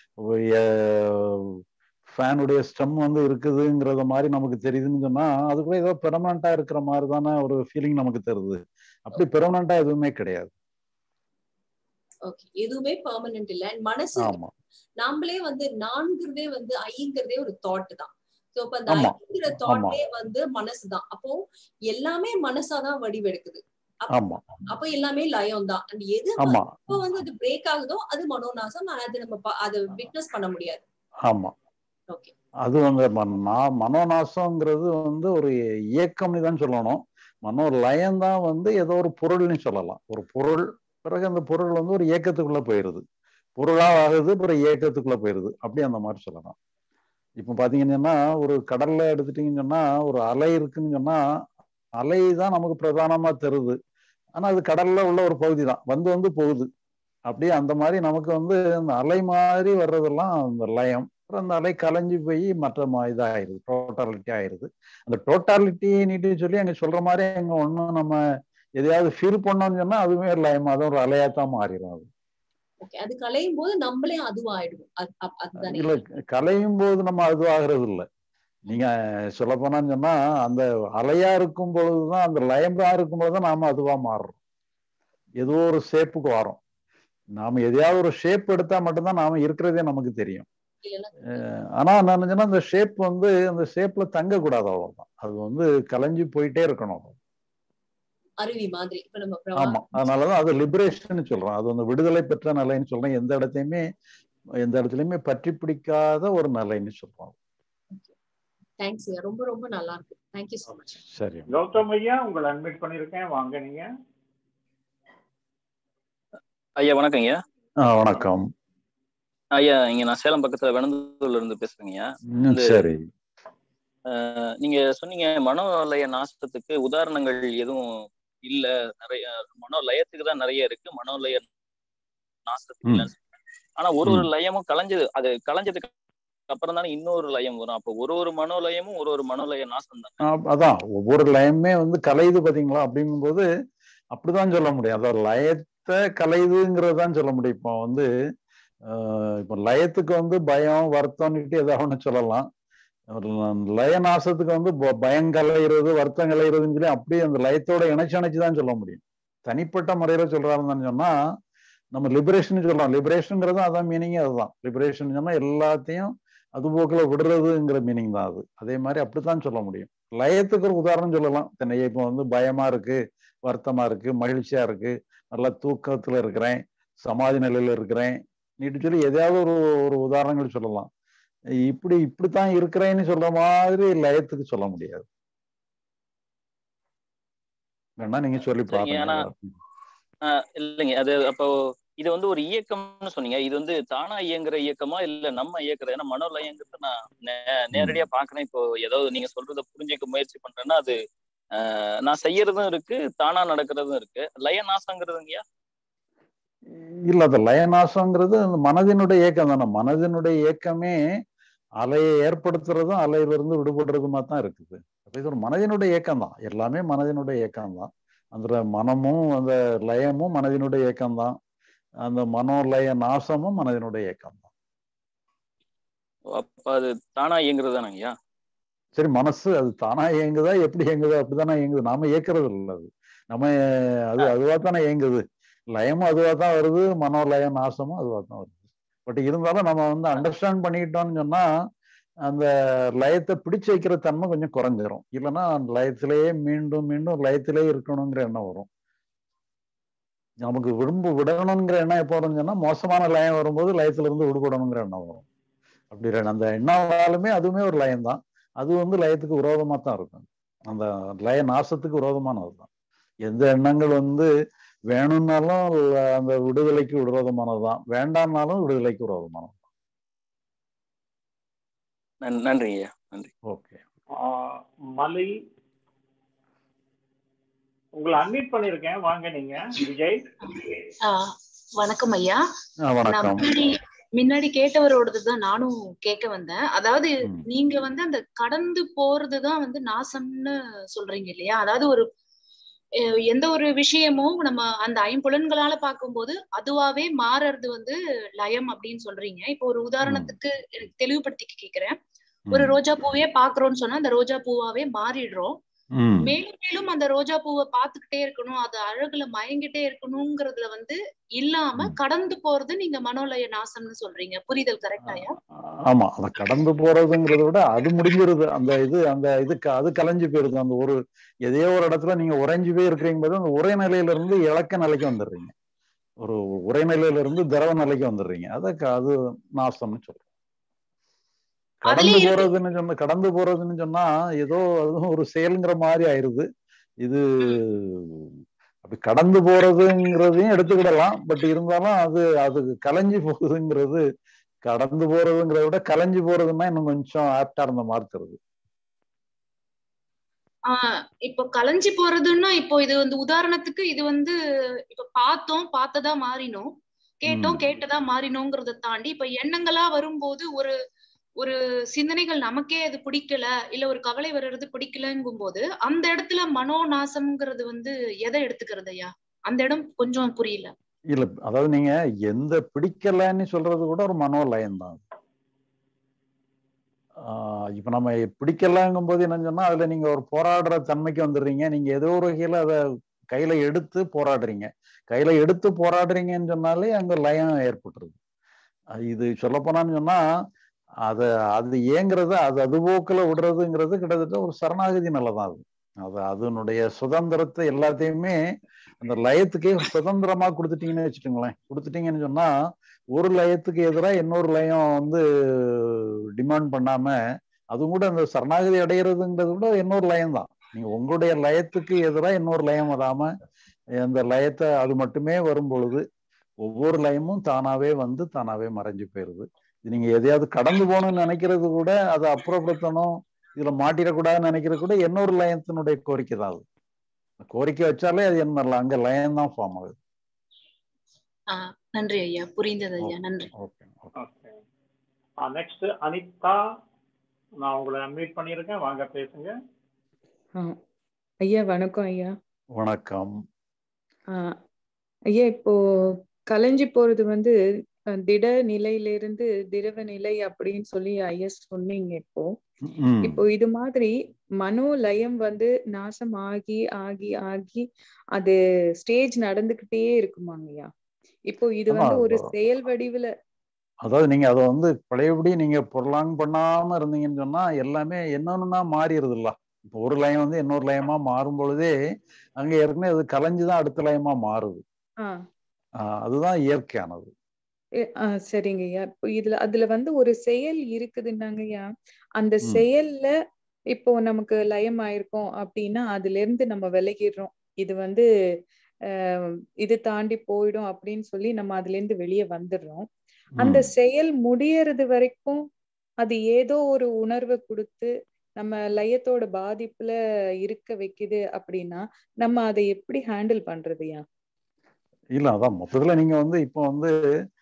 ஃபேனுடைய ஸ்டெம் வந்து இருக்குதுங்கிறத மாதிரி நமக்கு தெரியுதுன்னு சொன்னா அது கூட ஏதோ பெர்மனண்டா இருக்கிற மாதிரி தானே ஒரு ஃபீலிங் நமக்கு தருது அப்படி பெர்மனண்டா எதுவுமே கிடையாது ஓகே எதுவுமே பெர்மனன்ட் இல்ல And மனசு ஆமா நாமளே வந்து நான்கிறதே வந்து ஐங்கிறதே ஒரு தாட் தான் சோ அப்ப அந்த ஆமா. ஐங்கிற தாட்டே வந்து மனசுதான் அப்போ எல்லாமே மனசாதான் வடிவெடுக்குது ஆமா அப்போ எல்லாமே லயம் தான் அண்ட் எது ஆமா எப்போ வந்து அது பிரேக் ஆகுதோ அது மனோநாசம் அது நம்ம ப- அதை விட்னஸ் பண்ண முடியாது ஆமா ஓகே அது வந்து ம- நா- மனோநாசம்ங்கிறது வந்து ஒரு இயக்கம்னு தான் சொல்லணும் மனோ லயம் தான் வந்து ஏதோ ஒரு பொருள்னு சொல்லலாம் ஒரு பொருள் பிறகு அந்த பொருள் வந்து ஒரு இயக்கத்துக்குள்ள போயிருது பொருளா ஆகுது பிறகு இயக்கத்துக்குள்ள போயிருது அப்படி அந்த மாதிரி சொல்லலாம் இப்ப பாத்தீங்கன்னா ஒரு கடல்ல எடுத்துட்டீங்கன்னு சொன்னா ஒரு அலை இருக்குன்னு சொன்னா அலை தான் நமக்கு பிரதானமா தருது ஆனா அது கடல்ல உள்ள ஒரு பகுதி தான் வந்து வந்து போகுது அப்படியே அந்த மாதிரி நமக்கு வந்து அந்த அலை மாதிரி வர்றதெல்லாம் அந்த லயம் அப்புறம் அந்த அலை கலைஞ்சு போய் மற்ற மா- இதாயிருது டோட்டாலிட்டி ஆயிருது அந்த டோட்டாலிட்டி நீட்டு சொல்லி அங்க சொல்ற மாதிரி அங்க ஒண்ணும் நம்ம எதையாவது ஃபீல் பண்ணோம்னு சொன்னா அதுவுமே ஒரு லயம் அது ஒரு அலையாத்தான் மாறிடும் அது ஓகே அது கலையும் போது நம்மளே அதுவாயிடுவோம் அது- அப்- அதுதானே இல்ல கலையும் போது நம்ம அது ஆகிறது இல்ல நீங்க சொல்ல போனான்னு சொன்னா அந்த அலையா இருக்கும் பொழுதுதான் அந்த லயமா இருக்கும் பொழுதுதான் நாம அதுவா மாறுறோம் ஏதோ ஒரு ஷேப்புக்கு வரோம் நாம எதையாவது ஒரு ஷேப் எடுத்தா மட்டும்தான் நாம இருக்கிறதே நமக்கு தெரியும் இல்லைன்னா அஹ் ஆனா நான் சொன்னா அந்த ஷேப் வந்து அந்த ஷேப்ல தங்க கூடாது அவ்வளவுதான் அது வந்து கலைஞ்சு போயிட்டே இருக்கணும் அருவி மாதிரி இப்ப நம்ம ஆமா பிரவாகம் அதனாலதான் அது லிபரேஷன் சொல்றோம் அது வந்து விடுதலை பெற்ற நிலைன்னு சொல்றேன் எந்த இடத்தையுமே எந்த இடத்துலயுமே பற்றி பிடிக்காத ஒரு நிலைன்னு சொல்றோம் தேங்க்ஸ் ரொம்ப ரொம்ப நல்லா இருக்கு தேங்க்யூ so மச் சரி கௌதம் ஐயா உங்களை அட்மிட் பண்ணிருக்கேன் வாங்க நீங்க ஐயா வணக்கம் ஐயா ஆ வணக்கம் ஐயா இங்க நான் சேலம் பக்கத்துல வெணந்தூர்ல இருந்து பேசுறேங்க ஐயா ம், சரி அஹ் நீங்க சொன்னீங்க மனோலய நாசத்துக்கு உதாரணங்கள் எதுவும் இல்ல நிறைய மனோலயத்துக்கு தான் நிறைய இருக்கு மனோலய நாசத்துக்கு ம். இல்லைன்னு சொன்னீங்க. ஆனா ஒரு ஒரு ம். லயமும் கலைஞ்சது அது கலைஞ்சதுக்கு அப்புறம் தானே இன்னொரு லயம் வரும் அப்போ ஒரு ஒரு மனோலயமும் ஒரு ஒரு மனோலய நாசம் தான் ஆ, அதான் ஒவ்வொரு லயமே வந்து கலையுது பாத்தீங்களா அப்படிங்கும்போது அப்படிதான் சொல்ல முடியும் அதாவது லயத்தை கலையுதுங்கிறது தான் சொல்ல முடியும் இப்போ வந்து ஆஹ் இப்போ லயத்துக்கு வந்து பயம் வருத்தம்னுட்டு ஏதாவது ஒண்ணு சொல்லலாம் ஒரு லய நாசத்துக்கு வந்து ப- பயம் கலையிறது வருத்தம் கலையிறதுன்னு சொல்லி அப்படியே அந்த லயத்தோட இணைச்சு இணைச்சு தான் சொல்ல முடியும் தனிப்பட்ட முறையில சொல்றாருன்னு சொன்னா நம்ம லிபரேஷன் சொல்றோம் லிபரேஷன்ங்கிறதும் அதான் மீனிங்கே அதுதான் லிபரேஷன் சொன்னா எல்லாத்தையும் அது போக்குல விடுறதுங்கிற மீனிங் தான் அது அதே மாதிரி அப்படித்தான் சொல்ல முடியும் லயத்துக்கு ஒரு உதாரணம் சொல்லலாம் தென்னையே இப்போ வந்து பயமா இருக்கு வருத்தமா இருக்கு மகிழ்ச்சியா இருக்கு நல்லா தூக்கத்துல இருக்கிறேன் சமாதி நிலையில இருக்கிறேன் நீட்டு சொல்லி எதையாவது ஒரு ஒரு உதாரணங்கள் சொல்லலாம் இப்படி இப்படித்தான் இருக்கிறேன்னு சொல்ற மாதிரி லயத்துக்கு சொல்ல முடியாது வேணா நீங்க சொல்லி சரிங்க, பாருங்க ஆனா- ஆஹ் இல்லைங்க அது அப்போ இது வந்து ஒரு இயக்கம்னு சொன்னீங்க இது வந்து தானா இயங்குற இயக்கமா இல்ல நம்ம இயக்குறது ஏன்னா மனோலயங்கிறது நான் நே- நேரடியா பாக்குறேன் இப்போ ஏதாவது நீங்க சொல்றத புரிஞ்சுக்க முயற்சி பண்றேன்னா அது ஆஹ் நான் செய்யறதும் இருக்கு தானா நடக்கிறதும் இருக்கு லய நாசங்கிறதுங்கய்யா இல்ல அது லயநாசங்கிறது அந்த மனதினுடைய இயக்கம் தானே மனதினுடைய இயக்கமே அலையை ஏற்படுத்துறதும் அலையிலிருந்து விடுபடுறதுமா தான் இருக்குது அப்ப இது ஒரு மனதினுடைய இயக்கம் தான் எல்லாமே மனதினுடைய இயக்கம் தான் அந்த மனமும் அந்த லயமும் மனதினுடைய இயக்கம் தான் அந்த மனோலய நாசமும் மனதினுடைய இயக்கம் தான் அப்ப அது தானா இயங்குறது தானங்கய்யா சரி மனசு அது தானா இயங்குதா எப்படி இயங்குதா அப்படித்தானே இயங்குது நாம இயக்குறது இல்லை அது நம்ம அது அதுவா தானே இயங்குது லயமும் அதுவா தான் வருது மனோலயம் நாசமும் அதுவா தான் வருது பட் இருந்தாலும் நம்ம வந்து அண்டர்ஸ்டாண்ட் பண்ணிக்கிட்டோம்னு சொன்னா அந்த லயத்தை பிடிச்சு வைக்கிற தன்மை கொஞ்சம் குறைஞ்சிரும் இல்லைன்னா அந்த லயத்திலேயே மீண்டும் மீண்டும் லயத்திலேயே இருக்கணுங்கிற எண்ணம் வரும் நமக்கு விரும்ப விடணுங்கிற எண்ணம் எப்போ வரும்னு சொன்னா மோசமான லயம் வரும்போது லயத்துல இருந்து விடுபடணுங்கிற எண்ணம் வரும் அப்படி ரெ- அந்த எண்ணாலுமே அதுவுமே ஒரு லயம் தான் அது வந்து லயத்துக்கு விரோதமா தான் இருக்கும் அந்த லய நாசத்துக்கு விரோதமானது தான் எந்த எண்ணங்கள் வந்து வேணும்னாலும் ல- அந்த விடுதலைக்கு விரோதமானது தான் வேண்டாம்னாலும் விடுதலைக்கு விரோதமானது நன்- நன்றிங்கய்யா நன்றி ஓகே ஆஹ் மலை உங்களை அன்மிட் பண்ணிருக்கேன் வாங்க நீங்க விஜய் ஆஹ் வணக்கம் ஐயா நான் வணக்கம் முன்னாடி முன்னாடி கேட்டவரோடது தான் நானும் கேட்க வந்தேன் அதாவது ம். நீங்க வந்து அந்த கடந்து போறதுதான் வந்து நாசம்னு சொல்றீங்க இல்லையா அதாவது ஒரு அஹ் எந்த ஒரு விஷயமும் நம்ம அந்த ஐம்புலன்களால பார்க்கும்போது அதுவாவே மாறுறது வந்து லயம் அப்படின்னு சொல்றீங்க இப்போ ஒரு உதாரணத்துக்கு எனக்கு தெளிவுபடுத்தி கேக்குறேன் ஒரு ம். ரோஜா பூவையே பாக்குறோம்னு சொன்னா அந்த ரோஜா பூவாவே மாறிடுறோம் ம். மேலும் மேலும் அந்த ரோஜா பூவை பார்த்துக்கிட்டே இருக்கணும் அது அழகுல மயங்கிட்டே இருக்கணுங்கிறதுல வந்து இல்லாம ம். கடந்து போறது நீங்க மனோலய நாசம்னு சொல்றீங்க புரிதல் கரெக்டாயா ஆமா அத கடந்து போறதுங்கிறத விட அது முடிஞ்சிருது அந்த இது அந்த இது க- அது கலைஞ்சு போயிருது அந்த ஒரு எதையோ ஒரு இடத்துல நீங்க உறைஞ்சு போய் இருக்கிறீங்க போது அந்த உரை நிலையில இருந்து இலக்க நிலைக்கு வந்துடுறீங்க ஒரு உரை நிலையில இருந்து திரவ நிலைக்கு வந்துடுறீங்க அத க- அது நாசம்னு சொல்றோம் கடந்து அதுலயே இருக்கு. போறதுன்னு சொன்னா கடந்து போறதுன்னு சொன்னா ஏதோ அதுவும் ஒரு செயல்ங்கிற மாதிரி ஆயிருது இது அப்படி கடந்து போறதுங்கிறதையும் எடுத்துக்கிடலாம் பட் இருந்தாலும் அது அது கலைஞ்சு போகுதுங்கிறது கடந்து போறதுங்கிறத விட கலைஞ்சு போறதுன்னா இன்னும் கொஞ்சம் ஆப்டா இருந்த மாதிரி தருது ஆஹ் இப்போ கலைஞ்சு போறதுன்னா இப்போ இது வந்து உதாரணத்துக்கு இது வந்து இப்ப பார்த்தோம் பார்த்ததா மாறினோம் கேட்டோம் ம். கேட்டதா மாறினோங்கிறத தாண்டி இப்ப எண்ணங்களா வரும்போது ஒரு ஒரு சிந்தனைகள் நமக்கே அது பிடிக்கல இல்ல ஒரு கவலை வர்றது பிடிக்கலங்கும் போது அந்த இடத்துல மனோநாசம்ங்கிறது வந்து எதை எடுத்துக்கிறது ஐயா அந்த இடம் கொஞ்சம் புரியல இல்ல அதாவது நீங்க எந்த பிடிக்கலன்னு சொல்றது கூட ஒரு மனோலயம் தான் ஆஹ் இப்ப நம்ம பிடிக்கலங்கும் போது என்ன சொன்னா அதுல நீங்க ஒரு போராடுற தன்மைக்கு வந்துடுறீங்க நீங்க ஏதோ ஒரு வகையில அதை கையில எடுத்து போராடுறீங்க கையில எடுத்து போராடுறீங்கன்னு சொன்னாலே அங்க லயம் ஏற்பட்டுருது அது இது சொல்லப்போனான்னு சொன்னா அத அது ஏங்குறது அது அது போக்குல விடுறதுங்கிறது கிட்டத்தட்ட ஒரு சரணாகதி நல்லதான் அது அது அதனுடைய சுதந்திரத்தை எல்லாத்தையுமே அந்த லயத்துக்கே சுதந்திரமா கொடுத்துட்டீங்கன்னு வச்சுக்கோங்களேன் கொடுத்துட்டீங்கன்னு சொன்னா ஒரு லயத்துக்கு எதிராக இன்னொரு லயம் வந்து டிமாண்ட் பண்ணாம அதுவும் கூட அந்த சரணாகதி அடைகிறதுங்கிறது கூட இன்னொரு லயம் தான் நீங்க உங்களுடைய லயத்துக்கு எதிராக இன்னொரு லயம் வராம அந்த லயத்தை அது மட்டுமே வரும் பொழுது ஒவ்வொரு லயமும் தானாவே வந்து தானாவே மறைஞ்சு போயிருது நீங்க எதையாவது கடந்து போகணும்னு நினைக்கிறது கூட அதை அப்புறப்படுத்தணும் இதுல மாட்டிடக்கூடாதுன்னு நினைக்கிறது கூட இன்னொரு லயத்தினுடைய கோரிக்கை தான் அது கோரிக்கை வச்சாலே அது என்ன அங்க லயம் தான் ஃபார்ம் ஆகுது ஆஹ் நன்றி ஐயா புரிந்தது ஐயா நன்றி ஓகே ஓகே நெக்ஸ்ட் அனிதா நான் உங்களை அன்மீட் பண்ணியிருக்கேன் வாங்க பேசுங்க ஆ, ஐயா வணக்கம் ஐயா வணக்கம் ஆ, ஐயா இப்போ கலைஞ்சு போறது வந்து அஹ், திட நிலையிலிருந்து திரவ நிலை அப்படின்னு சொல்லி ஐயா சொன்னீங்க இப்போ ம். இப்போ இது மாதிரி மனோலயம் வந்து நாசம் ஆகி ஆகி ஆகி அது ஸ்டேஜ் நடந்துகிட்டே இருக்குமாங்க ஐயா இப்போ இது வந்து ஆமா, ஒரு இப்போ- செயல் வடிவுல அதாவது நீங்க அதை வந்து பழையபடி நீங்க பொருளாங் பண்ணாம இருந்தீங்கன்னு சொன்னா எல்லாமே என்னொன்னா மாறிடுது இல்ல இப்போ ஒரு லயம் வந்து இன்னொரு லயமா மாறும் பொழுதே அங்க ஏற்கனவே அது கலைஞ்சுதான் அடுத்த லயமா மாறுது ஆ ஆஹ் அதுதான் இயற்கையானது எ- ஆ, சரிங்க ஐயா இப்போ இதுல அதுல வந்து ஒரு செயல் இருக்குதுன்னாங்க ஐயா அந்த ம். செயல்ல இப்போ நமக்கு லயம் ஆயிருக்கோம் அப்படின்னா அதுல இருந்து நம்ம விலகிடுறோம் இது வந்து அஹ், இது தாண்டி போயிடும் அப்படின்னு சொல்லி நம்ம அதுல இருந்து வெளியே வந்துடுறோம் அந்த ம். செயல் முடியறது வரைக்கும் அது ஏதோ ஒரு உணர்வை கொடுத்து நம்ம லயத்தோட பாதிப்புல இருக்க வைக்குது அப்படின்னா நம்ம அதை எப்படி ஹேண்டில் பண்றதுயா இல்ல அதான் மொத்தத்துல நீங்க வந்து இப்போ வந்து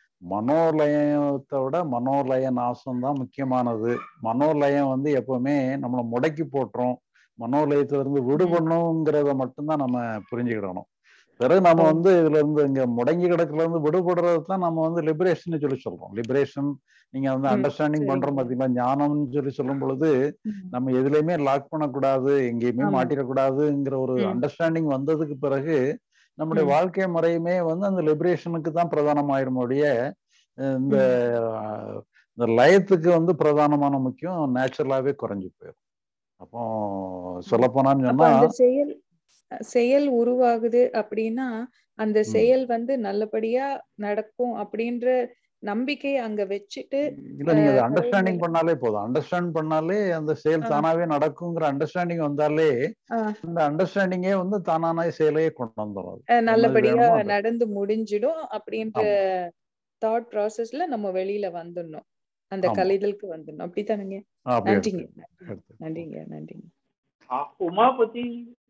மனோலயத்தை விட மனோலய நாசம் தான் முக்கியமானது மனோலயம் வந்து எப்பவுமே நம்மளை முடக்கி போட்டுரும் மனோலயத்துல இருந்து விடுபடணுங்கிறத மட்டும்தான் நம்ம புரிஞ்சுக்கிடணும் பிறகு நம்ம ஓ. வந்து இதுல இருந்து இங்க முடங்கி கிடக்குல இருந்து விடுபடுறது தான் நம்ம வந்து லிபரேஷன் சொல்லி சொல்றோம் லிபரேஷன் நீங்க வந்து ம், அண்டர்ஸ்டாண்டிங் சரிங்க. பண்றோம் பாத்தீங்களா ஞானம்னு சொல்லி சொல்லும் பொழுது ம். நம்ம எதுலையுமே லாக் பண்ணக்கூடாது எங்கேயுமே ஆமா. மாட்டிடக்கூடாதுங்கிற ஒரு ம். அண்டர்ஸ்டாண்டிங் வந்ததுக்கு பிறகு நம்முடைய ம். வாழ்க்கை முறையுமே வந்து அந்த லிபரேஷனுக்கு தான் பிரதானமாயிரும் ஒழிய அஹ் இந்த ம். அஹ், இந்த லயத்துக்கு வந்து பிரதானமான முக்கியம் நேச்சுரலாவே குறைஞ்சு போயிடும் அப்போ சொல்லப்போனான்னு அப்ப சொன்னா அந்த செயல் செயல் உருவாகுது அப்படின்னா அந்த ம். செயல் வந்து நல்லபடியா நடக்கும் அப்படின்ற நம்பிக்கை அங்க வச்சுட்டு இல்ல நீங்க அதை அஹ், அண்டர்ஸ்டாண்டிங் கடவுள் பண்ணாலே போதும் அண்டர்ஸ்டாண்ட் பண்ணாலே அந்த செயல் ஆ. தானாவே நடக்குங்கிற அண்டர்ஸ்டாண்டிங் வந்தாலே ஆஹ் அந்த அண்டர்ஸ்டாண்டிங்கே வந்து தானான செயலையே கொண்டு வந்துடும் அது. அஹ் என்னது நல்லபடியா வேணுமோ அது நடந்து முடிஞ்சிடும் அப்படின்ற ஆமா தாட் ப்ராசஸ்ல நம்ம வெளியில வந்துடணும் அந்த ஆமா கலைதலுக்கு வந்துடணும் அப்படித்தானுங்க ஆ, அப்படி நன்றிங்க எடுத்து நன்றிங்க எடுத்து நன்றிங்க நன்றிங்க ஆ, உமாபதி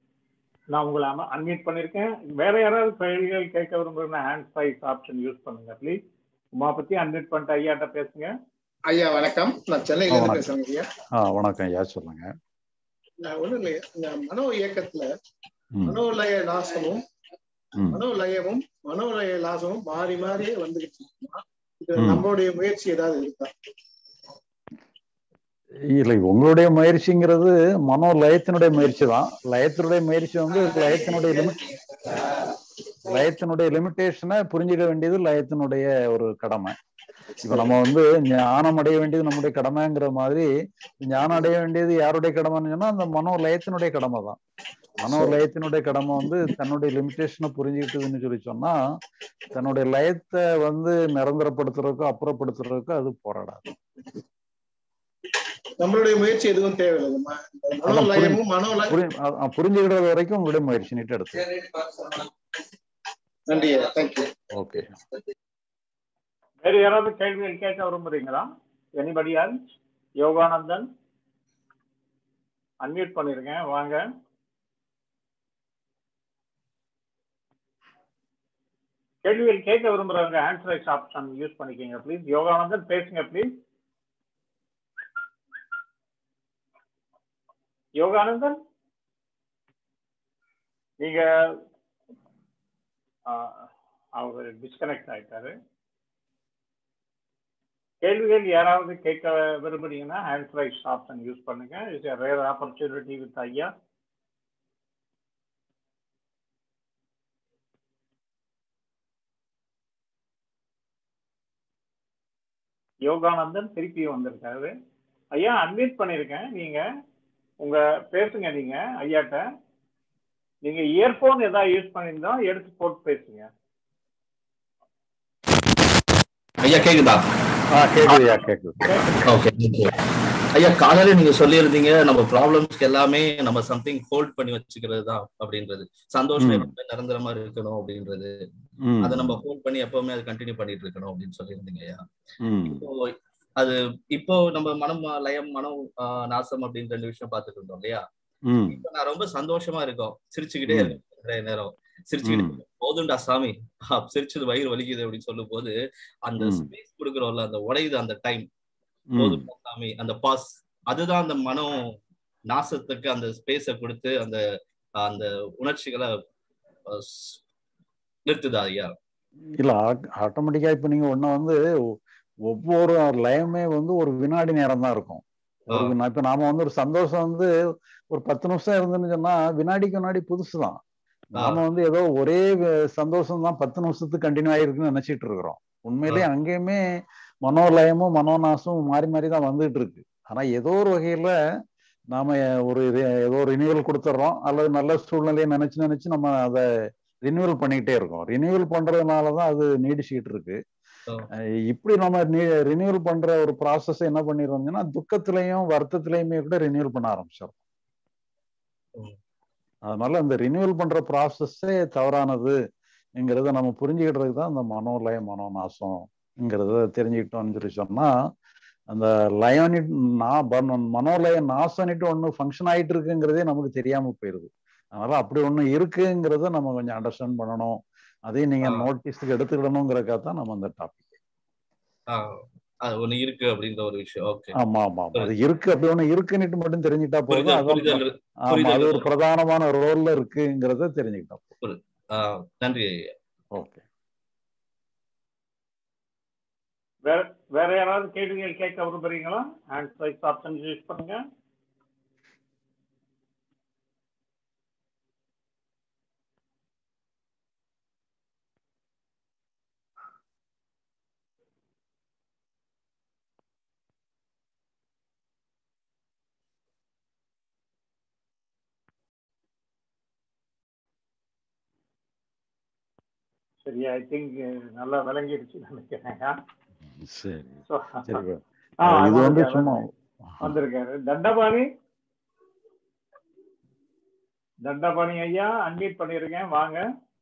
நான் உங்களை அன்மியூட் பண்ணியிருக்கேன் வேற யாராவது கேள்விகள் கேட்க விரும்புறேன்னா ஹேண்ட் சைஸ் ஆப்ஷன் யூஸ் பண்ணுங்க ப்ளீஸ் உமாபதி அன்மியூட் பண்ணிட்டு ஐயாட்ட பேசுங்க ஐயா வணக்கம் நான் ஆ சென்னையில இருந்து வணக்கம் பேசுறேங்க ஐயா ஆ வணக்கம் ஐயா சொல்லுங்க நான் ஒண்ணும் இல்லையா இந்த மனோ இயக்கத்துல ம் மனோலய நாசமும் ம் மனோலயமும் மனோலய நாசமும் மாறி மாறியே வந்துகிட்டு இருக்குமா இது ம் நம்மளுடைய முயற்சி ஏதாவது இருக்கா இல்லை உங்களுடைய முயற்சிங்கிறது மனோ லயத்தினுடைய முயற்சி தான் லயத்தினுடைய முயற்சி வந்து லயத்தினுடைய லிமிட் லயத்தினுடைய லிமிட்டேஷனை புரிஞ்சுக்க வேண்டியது லயத்தினுடைய ஒரு கடமை இப்ப நம்ம வந்து ஞானம் அடைய வேண்டியது நம்முடைய கடமைங்கிற மாதிரி ஞானம் அடைய வேண்டியது யாருடைய கடமைன்னு சொன்னா அந்த மனோ லயத்தினுடைய கடமை தான் மனோ லயத்தினுடைய கடமை வந்து தன்னுடைய லிமிட்டேஷனை புரிஞ்சுக்கிட்டதுன்னு சொல்லி சொன்னா தன்னுடைய லயத்தை வந்து நிரந்தரப்படுத்துறதுக்கோ அப்புறப்படுத்துறதுக்கோ அது போராடாது நம்மளுடைய முயற்சி எதுவும் தேவையில்லை இந்த ம- இந்த அதான் புரி மனோலயமும் மனோலய புரி அ- அ- புரிஞ்சுக்கிடுறது வரைக்கும் உங்களுடைய முயற்சி நீட்டு எடுத்து நன்றி தேங்க்யூ ஓகே வேற யாராவது கேள்விகள் கேட்க விரும்புறீங்களா எனிபடி else யோகானந்தன் அன்மியூட் பண்ணிருக்கேன் வாங்க கேள்விகள் கேட்க விரும்புறவங்க ஆன்சர் ஆப்ஷன் யூஸ் பண்ணிக்கோங்க ப்ளீஸ் யோகானந்தன் பேசுங்க ப்ளீஸ் யோகானந்தன் நீங்க ஆஹ், அவர் டிஸ்கனெக்ட் ஆயிட்டாரு கேள்விகள் யாராவது கேட்க விரும்புறீங்கன்னா ஹேண்ட் ரைஸ் ஆப்ஷன் யூஸ் பண்ணுங்க இட்ஸ் ரேர் ஆப்பர்ச்சுனிட்டி வித் ஐயா யோகானந்தன் திருப்பி வந்திருக்காரு ஐயா அன்மியூட் பண்ணிருக்கேன் நீங்க உங்க பேசுங்க நீங்க ஐயாட்ட நீங்க இயர்போன் ஏதாவது யூஸ் பண்ணியிருந்தா எடுத்து போட்டு பேசுங்க ஐயா கேக்குதா ஆ கேக்குதுயா கேக்குது ஓகே ஐயா காலையில நீங்க சொல்லியிருந்தீங்க நம்ம ப்ராப்ளம்ஸ்க்கு எல்லாமே நம்ம சம்திங் ஹோல்ட் பண்ணி வச்சுக்கிறது தான் அப்படின்றது சந்தோஷம் ம். எப்பவுமே நிரந்தரமா இருக்கணும் அப்படின்றது ம். அதை நம்ம ஹோல்ட் பண்ணி எப்பவுமே அதை கண்டினியூ பண்ணிட்டு இருக்கணும் அப்படின்னு சொல்லியிருந்தீங்க ஐயா ம் இப்போ அது இப்போ நம்ம மனம் லயம் மனம் ஆஹ், நாசம் அப்படின்னு ரெண்டு விஷயம் பார்த்துட்டு இருந்தோம் இல்லையா ம் இப்ப நான் ரொம்ப சந்தோஷமா இருக்கோம் சிரிச்சுக்கிட்டே ம். இருக்கேன் நிறைய நேரம் சிரிச்சுக்கிட்டே ம். இருக்கேன். போதும்டா சாமி ஆ, சிரிச்சது வயிறு வலிக்குது அப்படின்னு சொல்லும் போது அந்த ம். ஸ்பேஸ் கொடுக்குறோம்ல அந்த உடையுது அந்த டைம் ம் போதும்டா சாமி அந்த பாஸ் அதுதான் அந்த மனம் நாசத்துக்கு அந்த ஸ்பேஸ கொடுத்து அந்த அந்த உணர்ச்சிகளை அஹ், ஸ்- நிறுத்துதா ஐயா இல்ல ஆட்டோமேட்டிக்கா இப்ப நீங்க ஒண்ணு வந்து ஒ- ஒவ்வொரு லயமே வந்து ஒரு வினாடி நேரம் தான் இருக்கும் ஒரு ஆ. வினா- இப்ப நாம வந்து ஒரு சந்தோஷம் வந்து ஒரு பத்து நிமிஷம் இருந்துன்னு சொன்னா வினாடிக்கு வினாடி புதுசு தான் நாம வந்து ஏதோ ஒரே வே- சந்தோஷம் தான் பத்து நிமிஷத்துக்கு கண்டினியூ ஆயிருக்குன்னு நினைச்சிட்டு இருக்கிறோம் உண்மையிலேயே அங்கேயுமே மனோலயமும் மனோநாசமும் மாறி மாறி தான் வந்துட்டு இருக்கு ஆனா ஏதோ ஒரு வகையில நாம ஒரு ரி- ஏதோ ரினியூவல் கொடுத்துட்றோம் அல்லது நல்ல சூழ்நிலையை நினைச்சு நினைச்சு நம்ம அதை ரினியூவல் பண்ணிக்கிட்டே இருக்கோம் ரினியூவல் பண்றதுனால தான் அது நீடிச்சுக்கிட்டு இருக்கு அஹ் இப்படி நம்ம ரினியூவல் பண்ற ஒரு ப்ராசஸ் என்ன பண்ணிடுறோம்னா துக்கத்திலையும் வருத்தத்திலையுமே கூட ரினியூவல் பண்ண ஆரம்பிச்சிடும் அதனால இந்த ரினியூவல் பண்ற ப்ராசஸ்ஸே தவறானதுங்கிறத நம்ம புரிஞ்சுக்கிட்டதுக்கு தான் இந்த மனோலய மனோநாசம்ங்கிறத தெரிஞ்சுக்கிட்டோம்னு சொல்லி சொன்னா அந்த லயோனிட் நான் பன- மனோலய நாசனிட்டு ஒண்ணு ஃபங்க்ஷன் ஆயிட்டு இருக்குங்கிறதே நமக்கு தெரியாம போயிருது அதனால அப்படி ஒண்ணு இருக்குங்கிறத நம்ம கொஞ்சம் அண்டர்ஸ்டாண்ட் பண்ணணும் அதையும் நீங்க நோட்டீஸ்க்கு எடுத்துக்கிடணுங்கிறக்காக தான் நம்ம அந்த டாபிக் ஆஹ், அது ஒண்ணு இருக்கு அப்படின்ற ஒரு விஷயம் ஓகே ஆமா ஆமா ஆமா அது இருக்கு அப்படி ஒண்ணு இருக்குன்னுட்டு மட்டும் தெரிஞ்சுட்டா போதும் புரிதல், அதான் புரிதல், ஆமா புரிதல் அது ஒரு இருக்கும். பிரதானமான ரோல்ல இருக்குங்கிறத தெரிஞ்சுக்கிட்டா போதும் ஆஹ், நன்றி ஐயா ஓகே வேற வேற யாராவது கேள்விகள் கேட்க விரும்புறீங்களா ஹேண்ட் ரைஸ் ஆப்ஷன் யூஸ் பண்ணுங்க சரி ஐ திங்க் நல்லா விளங்கிடுச்சு நினைக்கிறேன் சரி So, சரி ஆ, இது வந்து வந்திருக்காரு. சும்மா வந்திருக்காரு தண்டபாணி தண்டபாணி ஐயா அன்மியூட் பண்ணிருக்கேன் வாங்க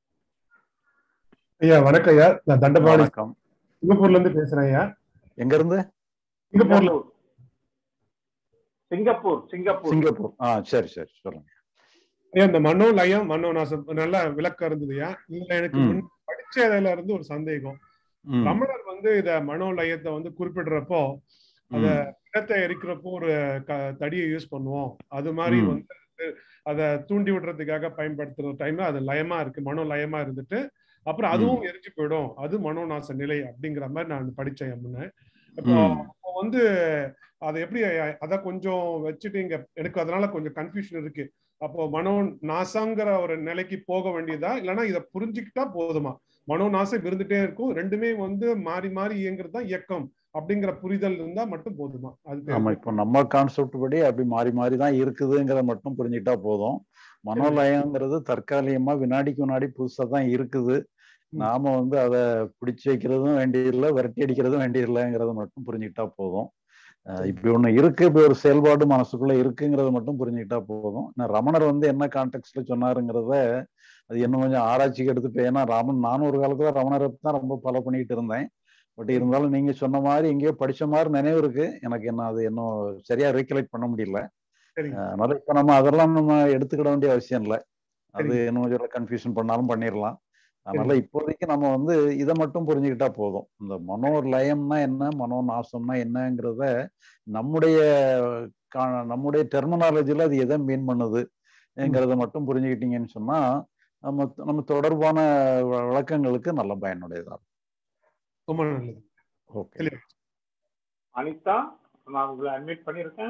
ஐயா வணக்கம் ஐயா நான் தண்டபாணி வணக்கம் சிங்கப்பூர்ல இருந்து பேசுறேன் ஐயா எங்க இருந்து சிங்கப்பூர்ல சிங்கப்பூர் சிங்கப்பூர் சிங்கப்பூர் ஆ சரி சரி சொல்லுங்க ஐயா இந்த மனோ லயம் மனோ நாசம் நல்ல விளக்கம் இருந்ததுயா இதுல எனக்கு ம். முன் படிச்சதுல இருந்து ஒரு சந்தேகம் ம். ரமணர் வந்து இத மனோ லயத்தை வந்து குறிப்பிடுறப்போ அத ம். இடத்தை எரிக்கிறப்போ ஒரு க- தடியை யூஸ் பண்ணுவோம் அது மாதிரி ம். வந்து அதை தூண்டி விடுறதுக்காக பயன்படுத்துற டைம்ல அது லயமா இருக்கு மனோ லயமா இருந்துட்டு அப்புறம் அதுவும் எரிஞ்சு போயிடும் அது மனோநாச நிலை அப்படிங்கிற மாதிரி நான் படிச்சேன் முன்ன இப்போ ம். அப்போ வந்து அதை எப்படி அத கொஞ்சம் வச்சுட்டு இங்க எனக்கு அதனால கொஞ்சம் கன்ஃபியூஷன் இருக்கு அப்போ மனோ நாசங்கிற ஒரு நிலைக்கு போக வேண்டியதா இல்லைன்னா இதை புரிஞ்சுக்கிட்டா போதுமா மனோ நாசம் இருந்துட்டே இருக்கும் ரெண்டுமே வந்து மாறி மாறி இயங்குறது தான் இயக்கம் அப்படிங்கிற புரிதல் இருந்தா மட்டும் போதுமா அது ஆமா இப்போ நம்ம கான்செப்ட் படி அப்படி மாறி மாறி தான் இருக்குதுங்கிறத மட்டும் புரிஞ்சுக்கிட்டா போதும் மனோலயங்கிறது தற்காலிகமா வினாடிக்கு வினாடி புதுசா தான் இருக்குது நாம வந்து அதை பிடிச்சு வைக்கிறதும் வேண்டியதில்லை விரட்டி அடிக்கிறதும் வேண்டியதில்லைங்கிறத மட்டும் புரிஞ்சுக்கிட்டா போதும் அஹ் இப்படி ஒண்ணு இருக்கு இப்படி ஒரு செயல்பாடு மனசுக்குள்ள இருக்குங்கிறத மட்டும் புரிஞ்சுக்கிட்டா போதும் நான் ரமணர் வந்து என்ன கான்டெக்ட்ல சொன்னாருங்கிறத அது இன்னும் கொஞ்சம் ஆராய்ச்சிக்கு எடுத்துட்டு ஏன்னா ராமன் நானும் ஒரு காலத்துல ரமணரை தான் ரொம்ப ஃபாலோ பண்ணிட்டு இருந்தேன் பட் இருந்தாலும் நீங்க சொன்ன மாதிரி எங்கேயோ படிச்ச மாதிரி நினைவு இருக்கு எனக்கு என்ன அது இன்னும் சரியா ரீகலெக்ட் பண்ண முடியல சரிங்க. அஹ் அதனால இப்ப நம்ம அதெல்லாம் நம்ம எடுத்துக்கிட வேண்டிய அவசியம் இல்லை அது சரிங்க. இன்னும் கொஞ்சம் கன்ஃபியூஷன் பண்ணாலும் பண்ணிடலாம் அதனால சரிங்க. இப்போதைக்கு நம்ம வந்து இதை மட்டும் புரிஞ்சுக்கிட்டா போதும் இந்த மனோ லயம்னா என்ன மனோ நாசம்னா என்னங்கிறத நம்முடைய கா- நம்முடைய டெர்மினாலஜில அது எதை மீன் பண்ணுதுங்கிறத மட்டும் புரிஞ்சுக்கிட்டீங்கன்னு சொன்னா நம்ம நம்ம தொடர்பான வ- விளக்கங்களுக்கு நல்ல பயனுடையதா இருக்கும் ரொம்ப நல்லது ஓகே தெளிவா. அனிதா நான் உங்களை அட்மிட் பண்ணிருக்கேன்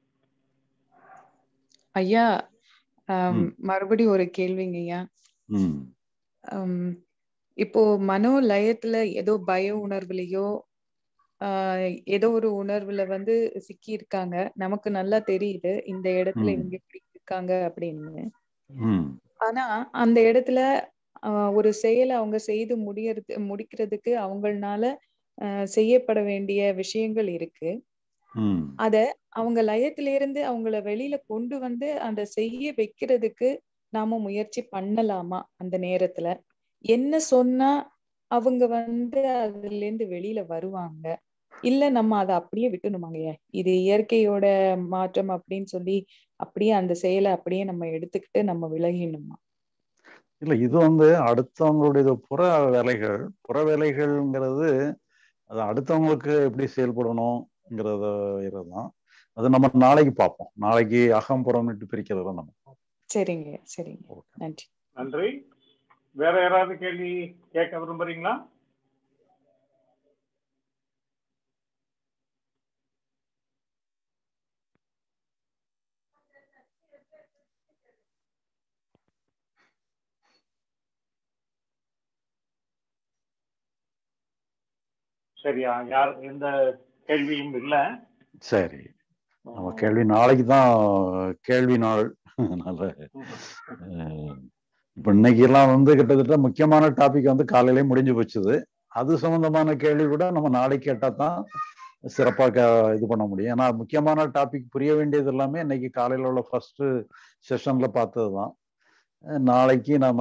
ஐயா ஆம், ம். மறுபடியும் ஒரு கேள்விங்க ஐயா ம் ஆம், இப்போ மனோ லயத்துல ஏதோ பய உணர்வுலயோ ஆஹ் ஏதோ ஒரு உணர்வுல வந்து சிக்கி இருக்காங்க நமக்கு நல்லா தெரியுது இந்த இடத்துல ம். இவங்க இப்படி இருக்காங்க அப்படின்னு ம் ஆனா அந்த இடத்துல ஆஹ் ஒரு செயலை அவங்க செய்து முடியறது முடிக்கிறதுக்கு அவங்களால ஆஹ் செய்யப்பட வேண்டிய விஷயங்கள் இருக்கு ம் அத அவங்க லயத்திலிருந்து அவங்கள வெளியில கொண்டு வந்து அந்த செய்ய வைக்கிறதுக்கு நாம முயற்சி பண்ணலாமா அந்த நேரத்துல என்ன சொன்னா அவங்க வந்து அதுல இருந்து வெளியில வருவாங்க இல்ல நம்ம அதை அப்படியே விட்டுணுமாங்கய்யா இது இயற்கையோட மாற்றம் அப்படின்னு சொல்லி அப்படியே அந்த செயலை அப்படியே நம்ம எடுத்துக்கிட்டு நம்ம விலகிடணுமா இல்ல இது வந்து அடுத்தவங்களுடைய புற வேலைகள் புற வேலைகள்ங்கிறது அது அடுத்தவங்களுக்கு எப்படி செயல்படணுங்கிறத இதுதான் அது நம்ம நாளைக்கு பார்ப்போம் நாளைக்கு அகம் புறம்னுட்டு பிரிக்கிறத நம்ம பார்ப்போம். சரிங்க சரிங்க ஓகே நன்றி நன்றி வேற யாராவது கேள்வி கேட்க விரும்புறீங்களா சரியா யார் எந்த கேள்வியும் இல்ல சரி நம்ம கேள்வி நாளைக்கு தான் கேள்வி நாள் நல்ல அஹ், இப்ப இன்னைக்கு எல்லாம் வந்து கிட்டத்தட்ட முக்கியமான டாபிக் வந்து காலையிலே முடிஞ்சு போச்சுது அது சம்பந்தமான கேள்வி கூட நம்ம நாளைக்கு கேட்டா தான் சிறப்பா க- இது பண்ண முடியும் ஏன்னா முக்கியமான டாபிக் புரிய வேண்டியது எல்லாமே இன்னைக்கு காலையில உள்ள ஃபர்ஸ்ட் செஷன்ல பார்த்தது தான் நாளைக்கு நம்ம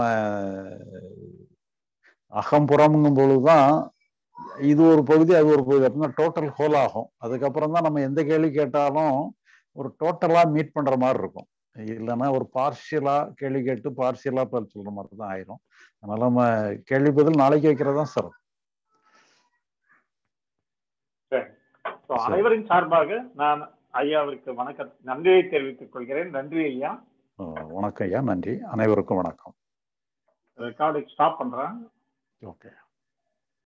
அகம்புறம்ங்கும் பொழுதுதான் இது ஒரு பகுதி அது ஒரு பகுதி அப்படின்னா டோட்டல் ஹோல் ஆகும் அதுக்கப்புறம் தான் நம்ம எந்த கேள்வி கேட்டாலும் ஒரு டோட்டலா மீட் பண்ற மாதிரி இருக்கும் இல்லைன்னா ஒரு பார்ஷியலா கேள்வி கேட்டு பார்ஷியலா பதில் சொல்ற மாதிரி தான் ஆயிரும் அதனால நம்ம கேள்வி பதில் நாளைக்கு வைக்கிறது தான் சிறப்பு சரி So, சரி. அனைவரின் சார்பாக நான் ஐயாவிற்கு வணக்க நன்றியை தெரிவித்துக் கொள்கிறேன் நன்றி ஐயா அஹ் வணக்கம் ஐயா நன்றி அனைவருக்கும் வணக்கம் ரெக்கார்டிங் ஸ்டாப் பண்றேன் ஓகே